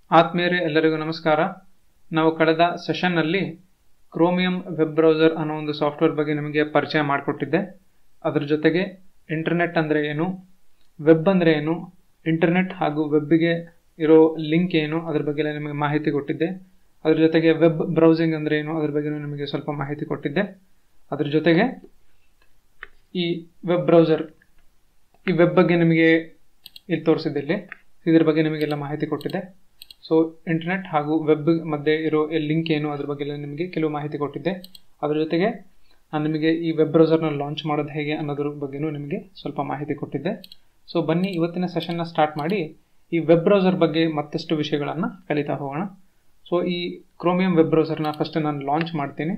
ಆತ್ಮೀಯರೇ ಎಲ್ಲರಿಗೂ ನಮಸ್ಕಾರ ನಾವು ಕಳೆದ ಸೆಷನ್ನಲ್ಲಿ ಕ್ರೋಮಿಯಂ ವೆಬ್ ಬ್ರೌಸರ್ ಅನ್ನೋ ಒಂದು ಸಾಫ್ಟ್ವೇರ್ ಬಗ್ಗೆ ನಿಮಗೆ ಪರಿಚಯ ಮಾಡಿಕೊಟ್ಟಿದ್ದೆ ಅದರ ಜೊತೆಗೆ ಇಂಟರ್ನೆಟ್ ಅಂದರೆ ಏನು ವೆಬ್ ಅಂದರೆ ಏನು ಇಂಟರ್ನೆಟ್ ಹಾಗೂ ವೆಬ್ಗೆ ಇರೋ ಲಿಂಕ್ ಏನು ಅದ್ರ ಬಗ್ಗೆ ಎಲ್ಲ ನಿಮಗೆ ಮಾಹಿತಿ ಕೊಟ್ಟಿದ್ದೆ ಅದ್ರ ಜೊತೆಗೆ ವೆಬ್ ಬ್ರೌಸಿಂಗ್ ಅಂದರೆ ಏನು ಅದ್ರ ಬಗ್ಗೆ ನಿಮಗೆ ಸ್ವಲ್ಪ ಮಾಹಿತಿ ಕೊಟ್ಟಿದ್ದೆ ಅದ್ರ ಜೊತೆಗೆ ಈ ವೆಬ್ ಬ್ರೌಸರ್ ಈ ವೆಬ್ ಬಗ್ಗೆ ನಿಮಗೆ ಇಲ್ಲಿ ತೋರಿಸಿದ್ದಿಲ್ಲಿ ಇದ್ರ ಬಗ್ಗೆ ನಿಮಗೆಲ್ಲ ಮಾಹಿತಿ ಕೊಟ್ಟಿದ್ದೆ ಸೊ ಇಂಟರ್ನೆಟ್ ಹಾಗೂ ವೆಬ್ ಮಧ್ಯೆ ಇರೋ ಲಿಂಕ್ ಏನು ಅದ್ರ ಬಗ್ಗೆ ಎಲ್ಲ ನಿಮಗೆ ಕೆಲವು ಮಾಹಿತಿ ಕೊಟ್ಟಿದ್ದೆ ಅದ್ರ ಜೊತೆಗೆ ನಾನು ನಿಮಗೆ ಈ ವೆಬ್ ಬ್ರೌಸರ್ನ ಲಾಂಚ್ ಮಾಡೋದು ಹೇಗೆ ಅನ್ನೋದ್ರ ಬಗ್ಗೆನೂ ನಿಮಗೆ ಸ್ವಲ್ಪ ಮಾಹಿತಿ ಕೊಟ್ಟಿದ್ದೆ ಸೊ ಬನ್ನಿ ಇವತ್ತಿನ ಸೆಷನ್ನ ಸ್ಟಾರ್ಟ್ ಮಾಡಿ ಈ ವೆಬ್ ಬ್ರೌಸರ್ ಬಗ್ಗೆ ಮತ್ತಷ್ಟು ವಿಷಯಗಳನ್ನು ಕಲಿತಾ ಹೋಗೋಣ ಸೊ ಈ ಕ್ರೋಮಿಯಂ ವೆಬ್ ಬ್ರೌಸರ್ನ ಫಸ್ಟ್ ನಾನು ಲಾಂಚ್ ಮಾಡ್ತೀನಿ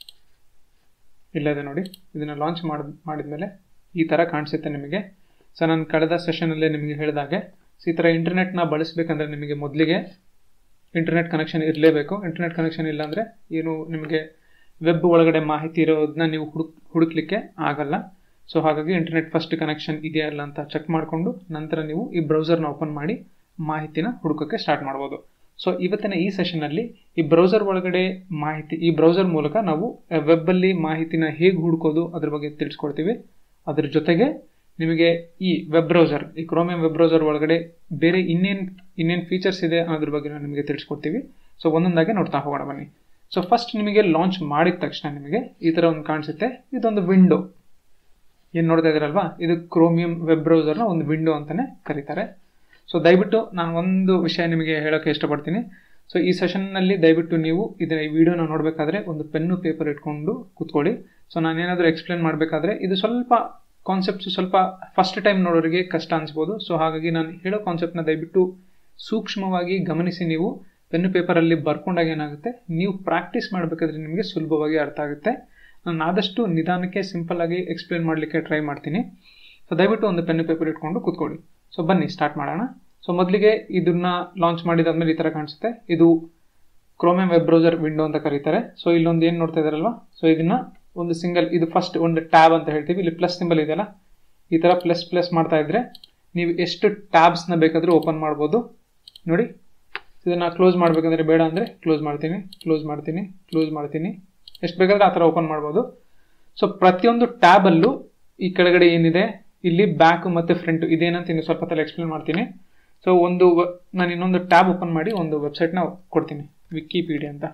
ಇಲ್ಲದೆ ನೋಡಿ ಇದನ್ನು ಲಾಂಚ್ ಮಾಡಿ ಮಾಡಿದ್ಮೇಲೆ ಈ ಥರ ಕಾಣಿಸುತ್ತೆ ನಿಮಗೆ ಸೊ ನಾನು ಕಳೆದ ಸೆಷನಲ್ಲೇ ನಿಮಗೆ ಹೇಳಿದಾಗೆ ಸೊ ಈ ಥರ ಇಂಟರ್ನೆಟ್ನ ಬಳಸಬೇಕಂದ್ರೆ ನಿಮಗೆ ಮೊದಲಿಗೆ ಇಂಟರ್ನೆಟ್ ಕನೆಕ್ಷನ್ ಇರಲೇಬೇಕು ಇಂಟರ್ನೆಟ್ ಕನೆಕ್ಷನ್ ಇಲ್ಲ ಅಂದರೆ ಏನು ನಿಮಗೆ ವೆಬ್ ಒಳಗಡೆ ಮಾಹಿತಿ ಇರೋದನ್ನ ನೀವು ಹುಡುಕ್ ಹುಡುಕ್ಲಿಕ್ಕೆ ಆಗಲ್ಲ ಸೊ ಹಾಗಾಗಿ ಇಂಟರ್ನೆಟ್ ಫಸ್ಟ್ ಕನೆಕ್ಷನ್ ಇದೆಯಾ ಇಲ್ಲ ಅಂತ ಚೆಕ್ ಮಾಡಿಕೊಂಡು ನಂತರ ನೀವು ಈ ಬ್ರೌಸರ್ನ ಓಪನ್ ಮಾಡಿ ಮಾಹಿತಿನ ಹುಡುಕೋಕ್ಕೆ ಸ್ಟಾರ್ಟ್ ಮಾಡ್ಬೋದು ಸೊ ಇವತ್ತಿನ ಈ ಸೆಷನಲ್ಲಿ ಈ ಬ್ರೌಸರ್ ಒಳಗಡೆ ಮಾಹಿತಿ ಈ ಬ್ರೌಸರ್ ಮೂಲಕ ನಾವು ವೆಬ್ಬಲ್ಲಿ ಮಾಹಿತಿನ ಹೇಗೆ ಹುಡುಕೋದು ಅದ್ರ ಬಗ್ಗೆ ತಿಳಿಸ್ಕೊಡ್ತೀವಿ ಅದ್ರ ಜೊತೆಗೆ ನಿಮಗೆ ಈ ವೆಬ್ ಬ್ರೌಸರ್ ಈ ಕ್ರೋಮಿಯಂ ವೆಬ್ ಬ್ರೌಸರ್ ಒಳಗಡೆ ಬೇರೆ ಇನ್ನೇನು ಇನ್ನೇನು ಫೀಚರ್ಸ್ ಇದೆ ಅನ್ನೋದ್ರ ಬಗ್ಗೆ ನಾವು ನಿಮಗೆ ತಿಳಿಸ್ಕೊಡ್ತೀವಿ ಸೊ ಒಂದೊಂದಾಗಿ ನೋಡ್ತಾ ಹೋಗೋಣ ಬನ್ನಿ ಸೊ ಫಸ್ಟ್ ನಿಮಗೆ ಲಾಂಚ್ ಮಾಡಿದ ತಕ್ಷಣ ನಿಮಗೆ ಈ ಥರ ಒಂದು ಕಾಣಿಸುತ್ತೆ ಇದೊಂದು ವಿಂಡೋ ಏನು ನೋಡ್ತಾ ಇದ್ದೀರಲ್ವಾ ಇದು ಕ್ರೋಮಿಯಂ ವೆಬ್ ಬ್ರೌಸರ್ನ ಒಂದು ವಿಂಡೋ ಅಂತಲೇ ಕರೀತಾರೆ ಸೊ ದಯವಿಟ್ಟು ನಾನು ಒಂದು ವಿಷಯ ನಿಮಗೆ ಹೇಳೋಕ್ಕೆ ಇಷ್ಟಪಡ್ತೀನಿ ಸೊ ಈ ಸೆಷನ್ನಲ್ಲಿ ದಯವಿಟ್ಟು ನೀವು ಇದನ್ನ ಈ ವಿಡಿಯೋನ ನೋಡಬೇಕಾದ್ರೆ ಒಂದು ಪೆನ್ನು ಪೇಪರ್ ಇಟ್ಕೊಂಡು ಕೂತ್ಕೊಳ್ಳಿ ಸೊ ನಾನೇನಾದರೂ ಎಕ್ಸ್ಪ್ಲೇನ್ ಮಾಡಬೇಕಾದ್ರೆ ಇದು ಸ್ವಲ್ಪ ಕಾನ್ಸೆಪ್ಟ್ಸ್ ಸ್ವಲ್ಪ ಫಸ್ಟ್ ಟೈಮ್ ನೋಡೋರಿಗೆ ಕಷ್ಟ ಅನಿಸ್ಬೋದು ಸೊ ಹಾಗಾಗಿ ನಾನು ಹೇಳೋ ಕಾನ್ಸೆಪ್ಟ್ನ ದಯವಿಟ್ಟು ಸೂಕ್ಷ್ಮವಾಗಿ ಗಮನಿಸಿ ನೀವು ಪೆನ್ನು ಪೇಪರಲ್ಲಿ ಬರ್ಕೊಂಡಾಗ ಏನಾಗುತ್ತೆ ನೀವು ಪ್ರಾಕ್ಟೀಸ್ ಮಾಡಬೇಕಾದ್ರೆ ನಿಮಗೆ ಸುಲಭವಾಗಿ ಅರ್ಥ ಆಗುತ್ತೆ ನಾನು ಆದಷ್ಟು ನಿಧಾನಕ್ಕೆ ಸಿಂಪಲ್ ಆಗಿ ಎಕ್ಸ್ಪ್ಲೇನ್ ಮಾಡಲಿಕ್ಕೆ ಟ್ರೈ ಮಾಡ್ತೀನಿ ಸೊ ದಯವಿಟ್ಟು ಒಂದು ಪೆನ್ನು ಪೇಪರ್ ಇಟ್ಕೊಂಡು ಕೂತ್ಕೊಳ್ಳಿ ಸೊ ಬನ್ನಿ ಸ್ಟಾರ್ಟ್ ಮಾಡೋಣ ಸೊ ಮೊದಲಿಗೆ ಇದನ್ನ ಲಾಂಚ್ ಮಾಡಿದಾದ್ಮೇಲೆ ಈ ಥರ ಕಾಣಿಸುತ್ತೆ ಇದು ಕ್ರೋಮಿಯಂ ವೆಬ್ ಬ್ರೌಸರ್ ವಿಂಡೋ ಅಂತ ಕರೀತಾರೆ ಸೊ ಇಲ್ಲೊಂದು ಏನು ನೋಡ್ತಾ ಇದ್ದಾರಲ್ವಾ ಸೊ ಇದನ್ನ ಒಂದು ಸಿಂಗಲ್ ಇದು ಫಸ್ಟ್ ಒಂದು ಟ್ಯಾಬ್ ಅಂತ ಹೇಳ್ತೀವಿ ಇಲ್ಲಿ ಪ್ಲಸ್ ಸಿಂಬಲ್ ಇದೆಯಲ್ಲ ಈ ಥರ ಪ್ಲಸ್ ಪ್ಲಸ್ ಮಾಡ್ತಾ ಇದ್ರೆ ನೀವು ಎಷ್ಟು ಟ್ಯಾಬ್ಸ್ನ ಬೇಕಾದರೂ ಓಪನ್ ಮಾಡ್ಬೋದು ನೋಡಿ ಇದನ್ನು ಕ್ಲೋಸ್ ಮಾಡಬೇಕಂದ್ರೆ ಬೇಡ ಅಂದರೆ ಕ್ಲೋಸ್ ಮಾಡ್ತೀನಿ ಕ್ಲೋಸ್ ಮಾಡ್ತೀನಿ ಕ್ಲೋಸ್ ಮಾಡ್ತೀನಿ ಎಷ್ಟು ಬೇಕಾದರೆ ಆ ಥರ ಓಪನ್ ಮಾಡ್ಬೋದು ಸೊ ಪ್ರತಿಯೊಂದು ಟ್ಯಾಬಲ್ಲೂ ಈ ಕೆಳಗಡೆ ಏನಿದೆ ಇಲ್ಲಿ ಬ್ಯಾಕ್ ಮತ್ತು ಫ್ರಂಟ್ ಇದೇನಂತ ಇನ್ನು ಸ್ವಲ್ಪ ತಲೆ ಎಕ್ಸ್ಪ್ಲೇನ್ ಮಾಡ್ತೀನಿ ಸೊ ಒಂದು ನಾನು ಇನ್ನೊಂದು ಟ್ಯಾಬ್ ಓಪನ್ ಮಾಡಿ ಒಂದು ವೆಬ್ಸೈಟ್ನ ಕೊಡ್ತೀನಿ ವಿಕಿಪೀಡಿಯಾ ಅಂತ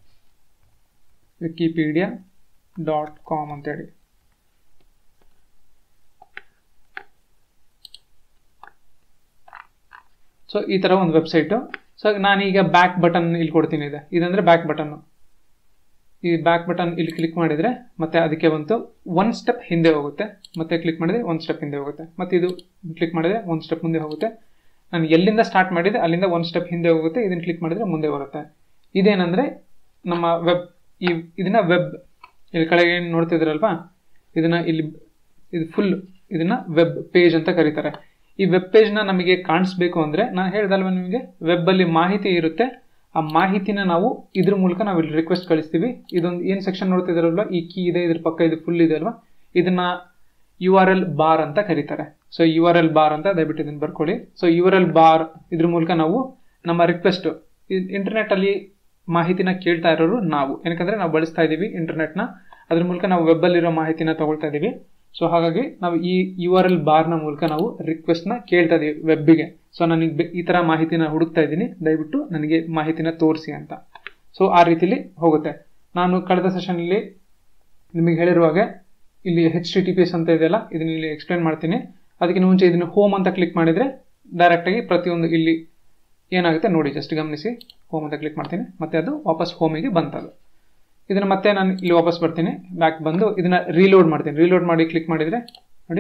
ವಿಕಿಪೀಡಿಯಾ ಡಾಟ್ ಕಾಮ್ ಅಂತೇಳಿ ಸೊ ಈ ಥರ ಒಂದು ವೆಬ್ಸೈಟು ಸೊ ನಾನೀಗ ಬ್ಯಾಕ್ ಬಟನ್ ಇಲ್ಲಿ ಕೊಡ್ತೀನಿ ಇದೆ ಇದಂದರೆ ಬ್ಯಾಕ್ ಬಟನ್ನು ಈ ಬ್ಯಾಕ್ ಬಟನ್ ಇಲ್ಲಿ ಕ್ಲಿಕ್ ಮಾಡಿದರೆ ಮತ್ತೆ ಅದಕ್ಕೆ ಬಂತು ಒನ್ ಸ್ಟೆಪ್ ಹಿಂದೆ ಹೋಗುತ್ತೆ ಮತ್ತೆ ಕ್ಲಿಕ್ ಮಾಡಿದರೆ ಒಂದು ಸ್ಟೆಪ್ ಹಿಂದೆ ಹೋಗುತ್ತೆ ಮತ್ತೆ ಇದು ಕ್ಲಿಕ್ ಮಾಡಿದರೆ ಒಂದು ಸ್ಟೆಪ್ ಮುಂದೆ ಹೋಗುತ್ತೆ ನಾನು ಎಲ್ಲಿಂದ ಸ್ಟಾರ್ಟ್ ಮಾಡಿದೆ ಅಲ್ಲಿಂದ ಒಂದು ಸ್ಟೆಪ್ ಹಿಂದೆ ಹೋಗುತ್ತೆ ಇದನ್ನು ಕ್ಲಿಕ್ ಮಾಡಿದರೆ ಮುಂದೆ ಬರುತ್ತೆ ಇದೇನಂದರೆ ನಮ್ಮ ವೆಬ್ ಈ ಇದನ್ನ ವೆಬ್ ಇಲ್ಲಿ ಕೆಳಗೆ ಏನು ನೋಡ್ತಿದ್ರಲ್ವಾ ಇದನ್ನ ಇಲ್ಲಿ ಇದು ಫುಲ್ ಇದನ್ನ ವೆಬ್ ಪೇಜ್ ಅಂತ ಕರೀತಾರೆ ಈ ವೆಬ್ ಪೇಜ್ನ ನಮಗೆ ಕಾಣಿಸ್ಬೇಕು ಅಂದರೆ ನಾನು ಹೇಳ್ದಲ್ವ ನಿಮಗೆ ವೆಬ್ಬಲ್ಲಿ ಮಾಹಿತಿ ಇರುತ್ತೆ ಆ ಮಾಹಿತಿನ ನಾವು ಇದ್ರ ಮೂಲಕ ನಾವು ಇಲ್ಲಿ ರಿಕ್ವೆಸ್ಟ್ ಕಳಿಸ್ತೀವಿ ಇದೊಂದು ಏನು ಸೆಕ್ಷನ್ ನೋಡ್ತಿದಾರಲ್ವ ಈ ಕೀ ಇದೆ ಇದ್ರ ಪಕ್ಕ ಇದು ಫುಲ್ ಇದೆ ಅಲ್ವಾ ಇದನ್ನ ಯು ಆರ್ ಎಲ್ ಬಾರ್ ಅಂತ ಕರೀತಾರೆ so U R L bar ಅಂತ ದಯವಿಟ್ಟು ಇದನ್ನು ಬರ್ಕೊಳ್ಳಿ so U R L bar ಇದ್ರ ಮೂಲಕ ನಾವು ನಮ್ಮ ರಿಕ್ವೆಸ್ಟ್ ಇಂಟರ್ನೆಟ್ಟಲ್ಲಿ ಮಾಹಿತಿನ ಕೇಳ್ತಾ ಇರೋರು ನಾವು ಏನಕ್ಕಂದ್ರೆ ನಾವು ಬಳಸ್ತಾ ಇದ್ದೀವಿ ಇಂಟರ್ನೆಟ್ನ ಅದ್ರ ಮೂಲಕ ನಾವು ವೆಬ್ಬಲ್ಲಿರೋ ಮಾಹಿತಿನ ತಗೊಳ್ತಾ ಇದ್ದೀವಿ ಸೊ ಹಾಗಾಗಿ ನಾವು ಈ ಯು ಆರ್ ಎಲ್ ಬಾರ್ನ ಮೂಲಕ ನಾವು ರಿಕ್ವೆಸ್ಟ್ನ ಕೇಳ್ತಾ ಇದ್ದೀವಿ ವೆಬ್ಬಿಗೆ ಸೊ ನನಗೆ ಈ ಥರ ಮಾಹಿತಿನ ಹುಡುಕ್ತಾ ಇದ್ದೀನಿ ದಯವಿಟ್ಟು ನನಗೆ ಮಾಹಿತಿನ ತೋರಿಸಿ ಅಂತ ಸೊ ಆ ರೀತಿಲಿ ಹೋಗುತ್ತೆ ನಾನು ಕಳೆದ ಸೆಷನಲ್ಲಿ ನಿಮಗೆ ಹೇಳಿರುವಾಗ ಇಲ್ಲಿ H T T P S ಅಂತ ಇದೆಯಲ್ಲ ಇದನ್ನ ಇಲ್ಲಿ ಎಕ್ಸ್ಪ್ಲೇನ್ ಮಾಡ್ತೀನಿ ಅದಕ್ಕಿಂತ ಮುಂಚೆ ಇದನ್ನು ಹೋಮ್ ಅಂತ ಕ್ಲಿಕ್ ಮಾಡಿದರೆ ಡೈರೆಕ್ಟಾಗಿ ಪ್ರತಿಯೊಂದು ಇಲ್ಲಿ ಏನಾಗುತ್ತೆ ನೋಡಿ ಜಸ್ಟ್ ಗಮನಿಸಿ ಹೋಮ್ ಅಂತ ಕ್ಲಿಕ್ ಮಾಡ್ತೀನಿ ಮತ್ತೆ ಅದು ವಾಪಸ್ ಹೋಮಿಗೆ ಬಂತದು ಇದನ್ನು ಮತ್ತೆ ನಾನು ಇಲ್ಲಿ ವಾಪಸ್ ಬರ್ತೀನಿ ಬ್ಯಾಕ್ ಬಂದು ಇದನ್ನ ರೀಲೋಡ್ ಮಾಡ್ತೀನಿ ರೀಲೋಡ್ ಮಾಡಿ ಕ್ಲಿಕ್ ಮಾಡಿದರೆ ನೋಡಿ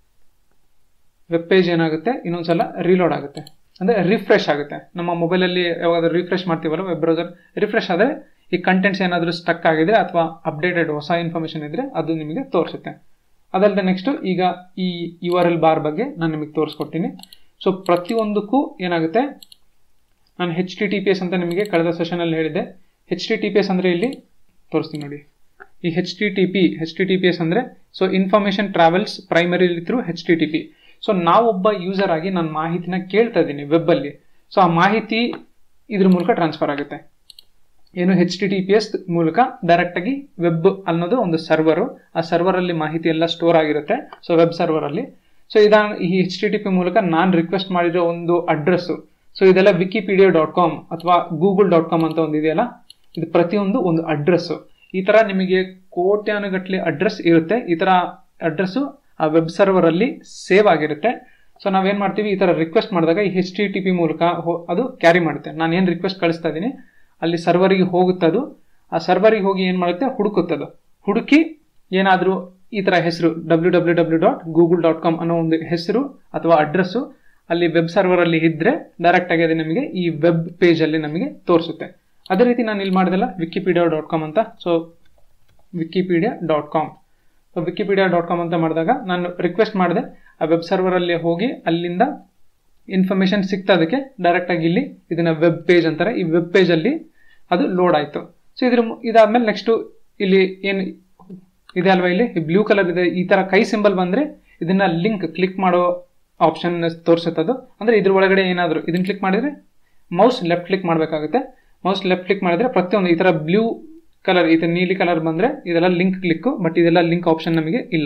ವೆಬ್ ಪೇಜ್ ಏನಾಗುತ್ತೆ ಇನ್ನೊಂದ್ಸಲ ರೀಲೋಡ್ ಆಗುತ್ತೆ ಅಂದರೆ ರಿಫ್ರೆಶ್ ಆಗುತ್ತೆ ನಮ್ಮ ಮೊಬೈಲಲ್ಲಿ ಯಾವಾಗಾದ್ರೂ ರಿಫ್ರೆಶ್ ಮಾಡ್ತೀವಲ್ಲ ವೆಬ್ ಬ್ರೌಸರ್ ರಿಫ್ರೆಶ್ ಆದರೆ ಈ ಕಂಟೆಂಟ್ಸ್ ಏನಾದರೂ ಸ್ಟಕ್ ಆಗಿದ್ರೆ ಅಥವಾ ಅಪ್ಡೇಟೆಡ್ ಹೊಸ ಇನ್ಫಾರ್ಮೇಷನ್ ಇದ್ದರೆ ಅದು ನಿಮಗೆ ತೋರಿಸುತ್ತೆ ಅದಲ್ಲದೆ ನೆಕ್ಸ್ಟು ಈಗ ಈ ಯು ಆರ್ ಎಲ್ ಬಾರ್ ಬಗ್ಗೆ ನಾನು ನಿಮಗೆ ತೋರಿಸ್ಕೊಡ್ತೀನಿ ಸೊ ಪ್ರತಿಯೊಂದಕ್ಕೂ ಏನಾಗುತ್ತೆ ನಾನು H T T P S ಅಂತ ನಿಮಗೆ ಕಳೆದ ಸೆಷನಲ್ಲಿ ಹೇಳಿದೆ H T T P S ಅಂದರೆ ಇಲ್ಲಿ ತೋರಿಸ್ತೀನಿ ನೋಡಿ ಈ H T T P H T T P S ಅಂದರೆ so information travels primarily through H T T P so ನಾವೊಬ್ಬ ಯೂಸರ್ ಆಗಿ ನಾನು ಮಾಹಿತಿನ ಕೇಳ್ತಾ ಇದ್ದೀನಿ ವೆಬ್ಬಲ್ಲಿ ಸೊ ಆ ಮಾಹಿತಿ ಇದ್ರ ಮೂಲಕ ಟ್ರಾನ್ಸ್ಫರ್ ಆಗುತ್ತೆ ಏನು H T T P S ಮೂಲಕ ಡೈರೆಕ್ಟಾಗಿ ವೆಬ್ ಅನ್ನೋದು ಒಂದು ಸರ್ವರು ಆ ಸರ್ವರಲ್ಲಿ ಮಾಹಿತಿ ಎಲ್ಲ ಸ್ಟೋರ್ ಆಗಿರುತ್ತೆ ಸೊ ವೆಬ್ ಸರ್ವರಲ್ಲಿ ಸೊ ಇದಾ ಈ ಎಚ್ ಟಿ ಟಿ ಪಿ ಮೂಲಕ ನಾನು ರಿಕ್ವೆಸ್ಟ್ ಮಾಡಿರೋ ಒಂದು ಅಡ್ರೆಸ್ಸು ಸೊ ಇದೆಲ್ಲ ವಿಕಿಪೀಡಿಯಾ ಡಾಟ್ ಕಾಮ್ ಅಥವಾ ಗೂಗಲ್ ಡಾಟ್ ಕಾಮ್ ಅಂತ ಒಂದು ಇದೆಯಲ್ಲ ಇದು ಪ್ರತಿಯೊಂದು ಒಂದು ಅಡ್ರೆಸ್ಸು ಈ ಥರ ನಿಮಗೆ ಕೋಟ್ಯಾನುಗಟ್ಟಲೆ ಅಡ್ರೆಸ್ ಇರುತ್ತೆ ಈ ಥರ ಅಡ್ರೆಸ್ಸು ಆ ವೆಬ್ ಸರ್ವರಲ್ಲಿ ಸೇವ್ ಆಗಿರುತ್ತೆ ಸೊ ನಾವೇನು ಮಾಡ್ತೀವಿ ಈ ಥರ ರಿಕ್ವೆಸ್ಟ್ ಮಾಡಿದಾಗ ಈ ಹೆಚ್ ಟಿ ಟಿ ಪಿ ಮೂಲಕ ಅದು ಕ್ಯಾರಿ ಮಾಡುತ್ತೆ ನಾನು ಏನು ರಿಕ್ವೆಸ್ಟ್ ಕಳಿಸ್ತಾ ಇದ್ದೀನಿ ಅಲ್ಲಿ ಸರ್ವರಿಗೆ ಹೋಗುತ್ತದು ಆ ಸರ್ವರಿಗೆ ಹೋಗಿ ಏನು ಮಾಡುತ್ತೆ ಹುಡುಕುತ್ತದು ಹುಡುಕಿ ಏನಾದರೂ ಈ ಥರ ಹೆಸರು W W W dot Google dot com ಅನ್ನೋ ಒಂದು ಹೆಸರು ಅಥವಾ ಅಡ್ರೆಸ್ಸು ಅಲ್ಲಿ ವೆಬ್ ಸರ್ವರಲ್ಲಿ ಇದ್ದರೆ ಡೈರೆಕ್ಟಾಗಿ ಅದು ನಮಗೆ ಈ ವೆಬ್ ಪೇಜಲ್ಲಿ ನಮಗೆ ತೋರಿಸುತ್ತೆ ಅದೇ ರೀತಿ ನಾನು ಇಲ್ಲಿ ಮಾಡಿದಲ್ಲ ವಿಕಿಪೀಡಿಯಾ ಡಾಟ್ ಕಾಮ್ ಅಂತ so Wikipedia dot com so Wikipedia dot com ಅಂತ ಮಾಡಿದಾಗ ನಾನು ರಿಕ್ವೆಸ್ಟ್ ಮಾಡಿದೆ ಆ ವೆಬ್ ಸರ್ವರಲ್ಲಿ ಹೋಗಿ ಅಲ್ಲಿಂದ ಇನ್ಫಾರ್ಮೇಷನ್ ಸಿಗ್ತಾ ಅದಕ್ಕೆ ಡೈರೆಕ್ಟಾಗಿ ಇಲ್ಲಿ ಇದನ್ನ ವೆಬ್ ಪೇಜ್ ಅಂತಾರೆ ಈ ವೆಬ್ ಪೇಜಲ್ಲಿ ಅದು ಲೋಡ್ ಆಯಿತು ಸೊ ಇದ್ರ ಇದಾದ್ಮೇಲೆ ನೆಕ್ಸ್ಟು ಇಲ್ಲಿ ಏನು ಇದೆ ಅಲ್ವಾ ಇಲ್ಲಿ ಬ್ಲೂ ಕಲರ್ ಇದೆ ಈ ಥರ ಕೈ ಸಿಂಬಲ್ ಬಂದರೆ ಇದನ್ನ ಲಿಂಕ್ ಕ್ಲಿಕ್ ಮಾಡೋ ಆಪ್ಷನ್ ತೋರಿಸುತ್ತದು ಅಂದರೆ ಇದ್ರ ಒಳಗಡೆ ಏನಾದರೂ ಇದನ್ನ ಕ್ಲಿಕ್ ಮಾಡಿದರೆ ಮೌಸ್ ಲೆಫ್ಟ್ ಕ್ಲಿಕ್ ಮಾಡಬೇಕಾಗುತ್ತೆ ಮೌಸ್ ಲೆಫ್ಟ್ ಕ್ಲಿಕ್ ಮಾಡಿದ್ರೆ ಪ್ರತಿಯೊಂದು ಈ ಥರ ಬ್ಲೂ ಕಲರ್ ಈ ಥರ ನೀಲಿ ಕಲರ್ ಬಂದರೆ ಇದೆಲ್ಲ ಲಿಂಕ್ ಕ್ಲಿಕ್ಕು ಬಟ್ ಇದೆಲ್ಲ ಲಿಂಕ್ ಆಪ್ಷನ್ ನಮಗೆ ಇಲ್ಲ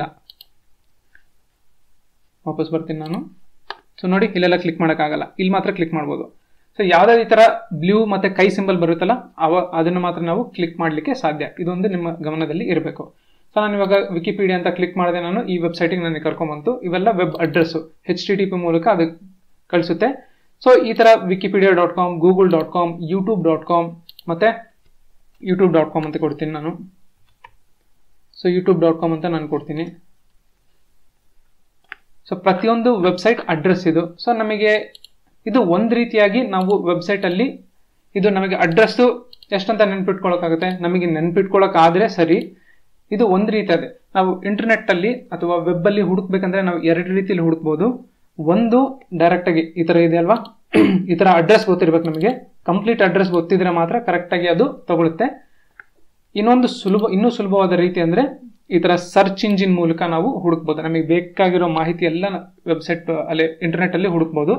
ವಾಪಸ್ ಬರ್ತೀನಿ ನಾನು ಸೊ ನೋಡಿ ಇಲ್ಲೆಲ್ಲ ಕ್ಲಿಕ್ ಮಾಡೋಕ್ಕಾಗಲ್ಲ ಇಲ್ಲಿ ಮಾತ್ರ ಕ್ಲಿಕ್ ಮಾಡ್ಬೋದು ಸೊ ಯಾವುದೇ ಈ ಥರ ಬ್ಲೂ ಮತ್ತು ಕೈ ಸಿಂಬಲ್ ಬರುತ್ತಲ್ಲ ಅವ ಅದನ್ನು ಮಾತ್ರ ನಾವು ಕ್ಲಿಕ್ ಮಾಡಲಿಕ್ಕೆ ಸಾಧ್ಯ ಇದೊಂದು ನಿಮ್ಮ ಗಮನದಲ್ಲಿ ಇರಬೇಕು ಸೊ ನಾನು ಇವಾಗ ವಿಕಿಪೀಡಿಯಾ ಅಂತ ಕ್ಲಿಕ್ ಮಾಡಿದೆ ನಾನು ಈ ವೆಬ್ಸೈಟಿಗೆ ನನಗೆ ಕರ್ಕೊಂಬಂತು ಇವೆಲ್ಲ web address H T T P ಮೂಲಕ ಅದು ಕಳಿಸುತ್ತೆ ಸೊ ಈ ಥರ Wikipedia dot com Google dot com YouTube dot com ಮತ್ತು ಯೂಟ್ಯೂಬ್ ಡಾಟ್ ಕಾಮ್ ಅಂತ ಕೊಡ್ತೀನಿ ನಾನು ಸೊ ಯೂಟ್ಯೂಬ್ ಡಾಟ್ ಕಾಮ್ ಅಂತ ನಾನು ಕೊಡ್ತೀನಿ ಸೊ ಪ್ರತಿಯೊಂದು ವೆಬ್ಸೈಟ್ ಅಡ್ರೆಸ್ ಇದು ಸೊ ನಮಗೆ ಇದು ಒಂದು ರೀತಿಯಾಗಿ ನಾವು ವೆಬ್ಸೈಟಲ್ಲಿ ಇದು ನಮಗೆ ಅಡ್ರೆಸ್ಸು ಎಷ್ಟಂತ ನೆನ್ಪಿಟ್ಕೊಳ್ಳೋಕ್ಕಾಗುತ್ತೆ ನಮಗೆ ನೆನ್ಪಿಟ್ಕೊಳ್ಳೋಕ್ಕಾದರೆ ಸರಿ ಇದು ಒಂದು ರೀತಿ ಅದೇ ನಾವು ಇಂಟರ್ನೆಟ್ಟಲ್ಲಿ ಅಥವಾ ವೆಬ್ಬಲ್ಲಿ ಹುಡುಕ್ಬೇಕಂದ್ರೆ ನಾವು ಎರಡು ರೀತಿಯಲ್ಲಿ ಹುಡುಕ್ಬೋದು ಒಂದು ಡೈರೆಕ್ಟಾಗಿ ಈ ಥರ ಇದೆ ಅಲ್ವಾ ಈ ಥರ ಅಡ್ರೆಸ್ ಗೊತ್ತಿರ್ಬೇಕು ನಮಗೆ ಕಂಪ್ಲೀಟ್ ಅಡ್ರೆಸ್ ಗೊತ್ತಿದ್ರೆ ಮಾತ್ರ ಕರೆಕ್ಟಾಗಿ ಅದು ತಗೊಳುತ್ತೆ ಇನ್ನೊಂದು ಸುಲಭ ಇನ್ನೂ ಸುಲಭವಾದ ರೀತಿ ಅಂದರೆ ಈ ಥರ ಸರ್ಚ್ ಇಂಜಿನ್ ಮೂಲಕ ನಾವು ಹುಡುಕ್ಬೋದು ನಮಗೆ ಬೇಕಾಗಿರೋ ಮಾಹಿತಿ ಎಲ್ಲ ವೆಬ್ಸೈಟ್ ಅಲ್ಲಿ ಇಂಟರ್ನೆಟ್ಟಲ್ಲಿ ಹುಡುಕ್ಬೋದು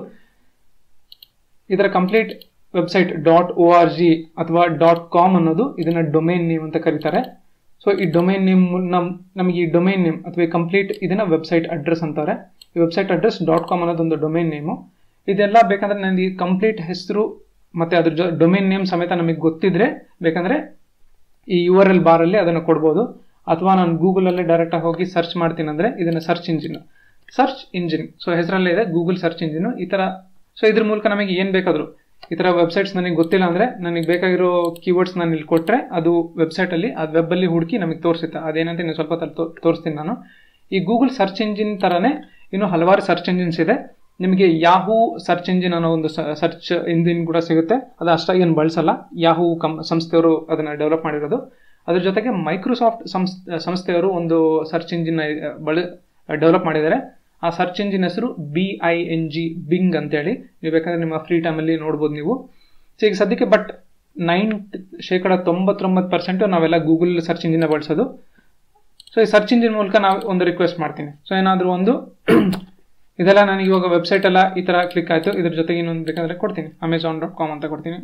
ಇದರ complete website dot O R G ಅಥವಾ ಡಾಟ್ ಕಾಮ್ ಅನ್ನೋದು ಇದನ್ನ ಡೊಮೈನ್ ನೇಮ್ ಅಂತ ಕರೀತಾರೆ ಸೊ ಈ ಡೊಮೈನ್ ನೇಮ್ ನಮ್ ನಮಗೆ ಈ ಡೊಮೈನ್ ನೇಮ್ ಅಥವಾ ಈ ಕಂಪ್ಲೀಟ್ ಇದನ್ನ ವೆಬ್ಸೈಟ್ ಅಡ್ರೆಸ್ ಅಂತಾರೆ ಈ ವೆಬ್ಸೈಟ್ ಅಡ್ರೆಸ್ ಡಾಟ್ ಕಾಮ್ ಅನ್ನೋದೊಂದು ಡೊಮೈನ್ ನೇಮು ಇದೆಲ್ಲ ಬೇಕಂದ್ರೆ ನನಗೆ ಈ ಕಂಪ್ಲೀಟ್ ಹೆಸರು ಮತ್ತೆ ಅದ್ರ ಜೊ ಡೊಮೈನ್ ನೇಮ್ ಸಮೇತ ನಮಗೆ ಗೊತ್ತಿದ್ರೆ ಬೇಕಂದ್ರೆ ಈ ಯು ಆರ್ ಎಲ್ ಬಾರಲ್ಲಿ ಅದನ್ನು ಕೊಡ್ಬೋದು ಅಥವಾ ನಾನು ಗೂಗಲಲ್ಲೇ ಡೈರೆಕ್ಟಾಗಿ ಹೋಗಿ ಸರ್ಚ್ ಮಾಡ್ತೀನಿ ಅಂದರೆ ಇದನ್ನು search engine search engine so ಹೆಸರಲ್ಲೇ ಇದೆ ಗೂಗಲ್ ಸರ್ಚ್ ಇಂಜಿನ್ ಈ ಥರ ಸೊ ಇದ್ರ ಮೂಲಕ ನಮಗೆ ಏನು ಬೇಕಾದರೂ ಈ ಥರ ವೆಬ್ಸೈಟ್ಸ್ ನನಗೆ ಗೊತ್ತಿಲ್ಲ ಅಂದರೆ ನನಗೆ ಬೇಕಾಗಿರೋ ಕೀವರ್ಡ್ಸ್ ನಾನು ಇಲ್ಲಿ ಕೊಟ್ಟರೆ ಅದು ವೆಬ್ಸೈಟಲ್ಲಿ ಅದು ವೆಬ್ಬಲ್ಲಿ ಹುಡುಕಿ ನಮಗೆ ತೋರಿಸುತ್ತೆ ಅದೇನಂತ ಇನ್ನು ಸ್ವಲ್ಪ ತೋ ತೋರಿಸ್ತೀನಿ ನಾನು ಈ ಗೂಗಲ್ ಸರ್ಚ್ ಇಂಜಿನ್ ಥರನೇ ಇನ್ನೂ ಹಲವಾರು ಸರ್ಚ್ ಇಂಜಿನ್ಸ್ ಇದೆ ನಿಮಗೆ ಯಾಹೂ ಸರ್ಚ್ ಇಂಜಿನ್ ಅನ್ನೋ ಒಂದು ಸರ್ಚ್ ಇಂಜಿನ್ ಕೂಡ ಸಿಗುತ್ತೆ ಅದು ಅಷ್ಟಾಗಿ ಏನು ಬಳಸಲ್ಲ ಯಾಹೂ ಕಂ ಸಂಸ್ಥೆಯವರು ಅದನ್ನು ಡೆವಲಪ್ ಮಾಡಿರೋದು ಅದ್ರ ಜೊತೆಗೆ ಮೈಕ್ರೋಸಾಫ್ಟ್ ಸಂಸ್ಥೆಯವರು ಒಂದು ಸರ್ಚ್ ಇಂಜಿನ್ ಬಳ ಡೆವಲಪ್ ಮಾಡಿದ್ದಾರೆ ಆ ಸರ್ಚ್ ಇಂಜಿನ್ ಹೆಸರು B I N G Bing ಅಂತೇಳಿ ನೀವು ಬೇಕಾದ್ರೆ ನಿಮ್ಮ ಫ್ರೀ ಟೈಮಲ್ಲಿ ನೋಡ್ಬೋದು ನೀವು ಸೊ ಈಗ ಸದ್ಯಕ್ಕೆ ಬಟ್ ನೈನ್ ಶೇಕಡ ತೊಂಬತ್ತೊಂಬತ್ತು ಪರ್ಸೆಂಟು ನಾವೆಲ್ಲ ಗೂಗಲ್ ಸರ್ಚ್ ಇಂಜಿನ ಬಳಸೋದು ಸೊ ಈ ಸರ್ಚ್ ಇಂಜಿನ್ ಮೂಲಕ ನಾವು ಒಂದು ರಿಕ್ವೆಸ್ಟ್ ಮಾಡ್ತೀನಿ ಸೊ ಏನಾದರೂ ಒಂದು ಇದೆಲ್ಲ ನನಗೆ ಇವಾಗ ವೆಬ್ಸೈಟ್ ಎಲ್ಲ ಈ ಥರ ಕ್ಲಿಕ್ ಆಯಿತು ಇದ್ರ ಜೊತೆಗೆ ಇನ್ನೊಂದು ಬೇಕಾದರೆ ಕೊಡ್ತೀನಿ ಅಮೆಝಾನ್ ಡಾಟ್ ಕಾಮ್ ಅಂತ ಕೊಡ್ತೀನಿ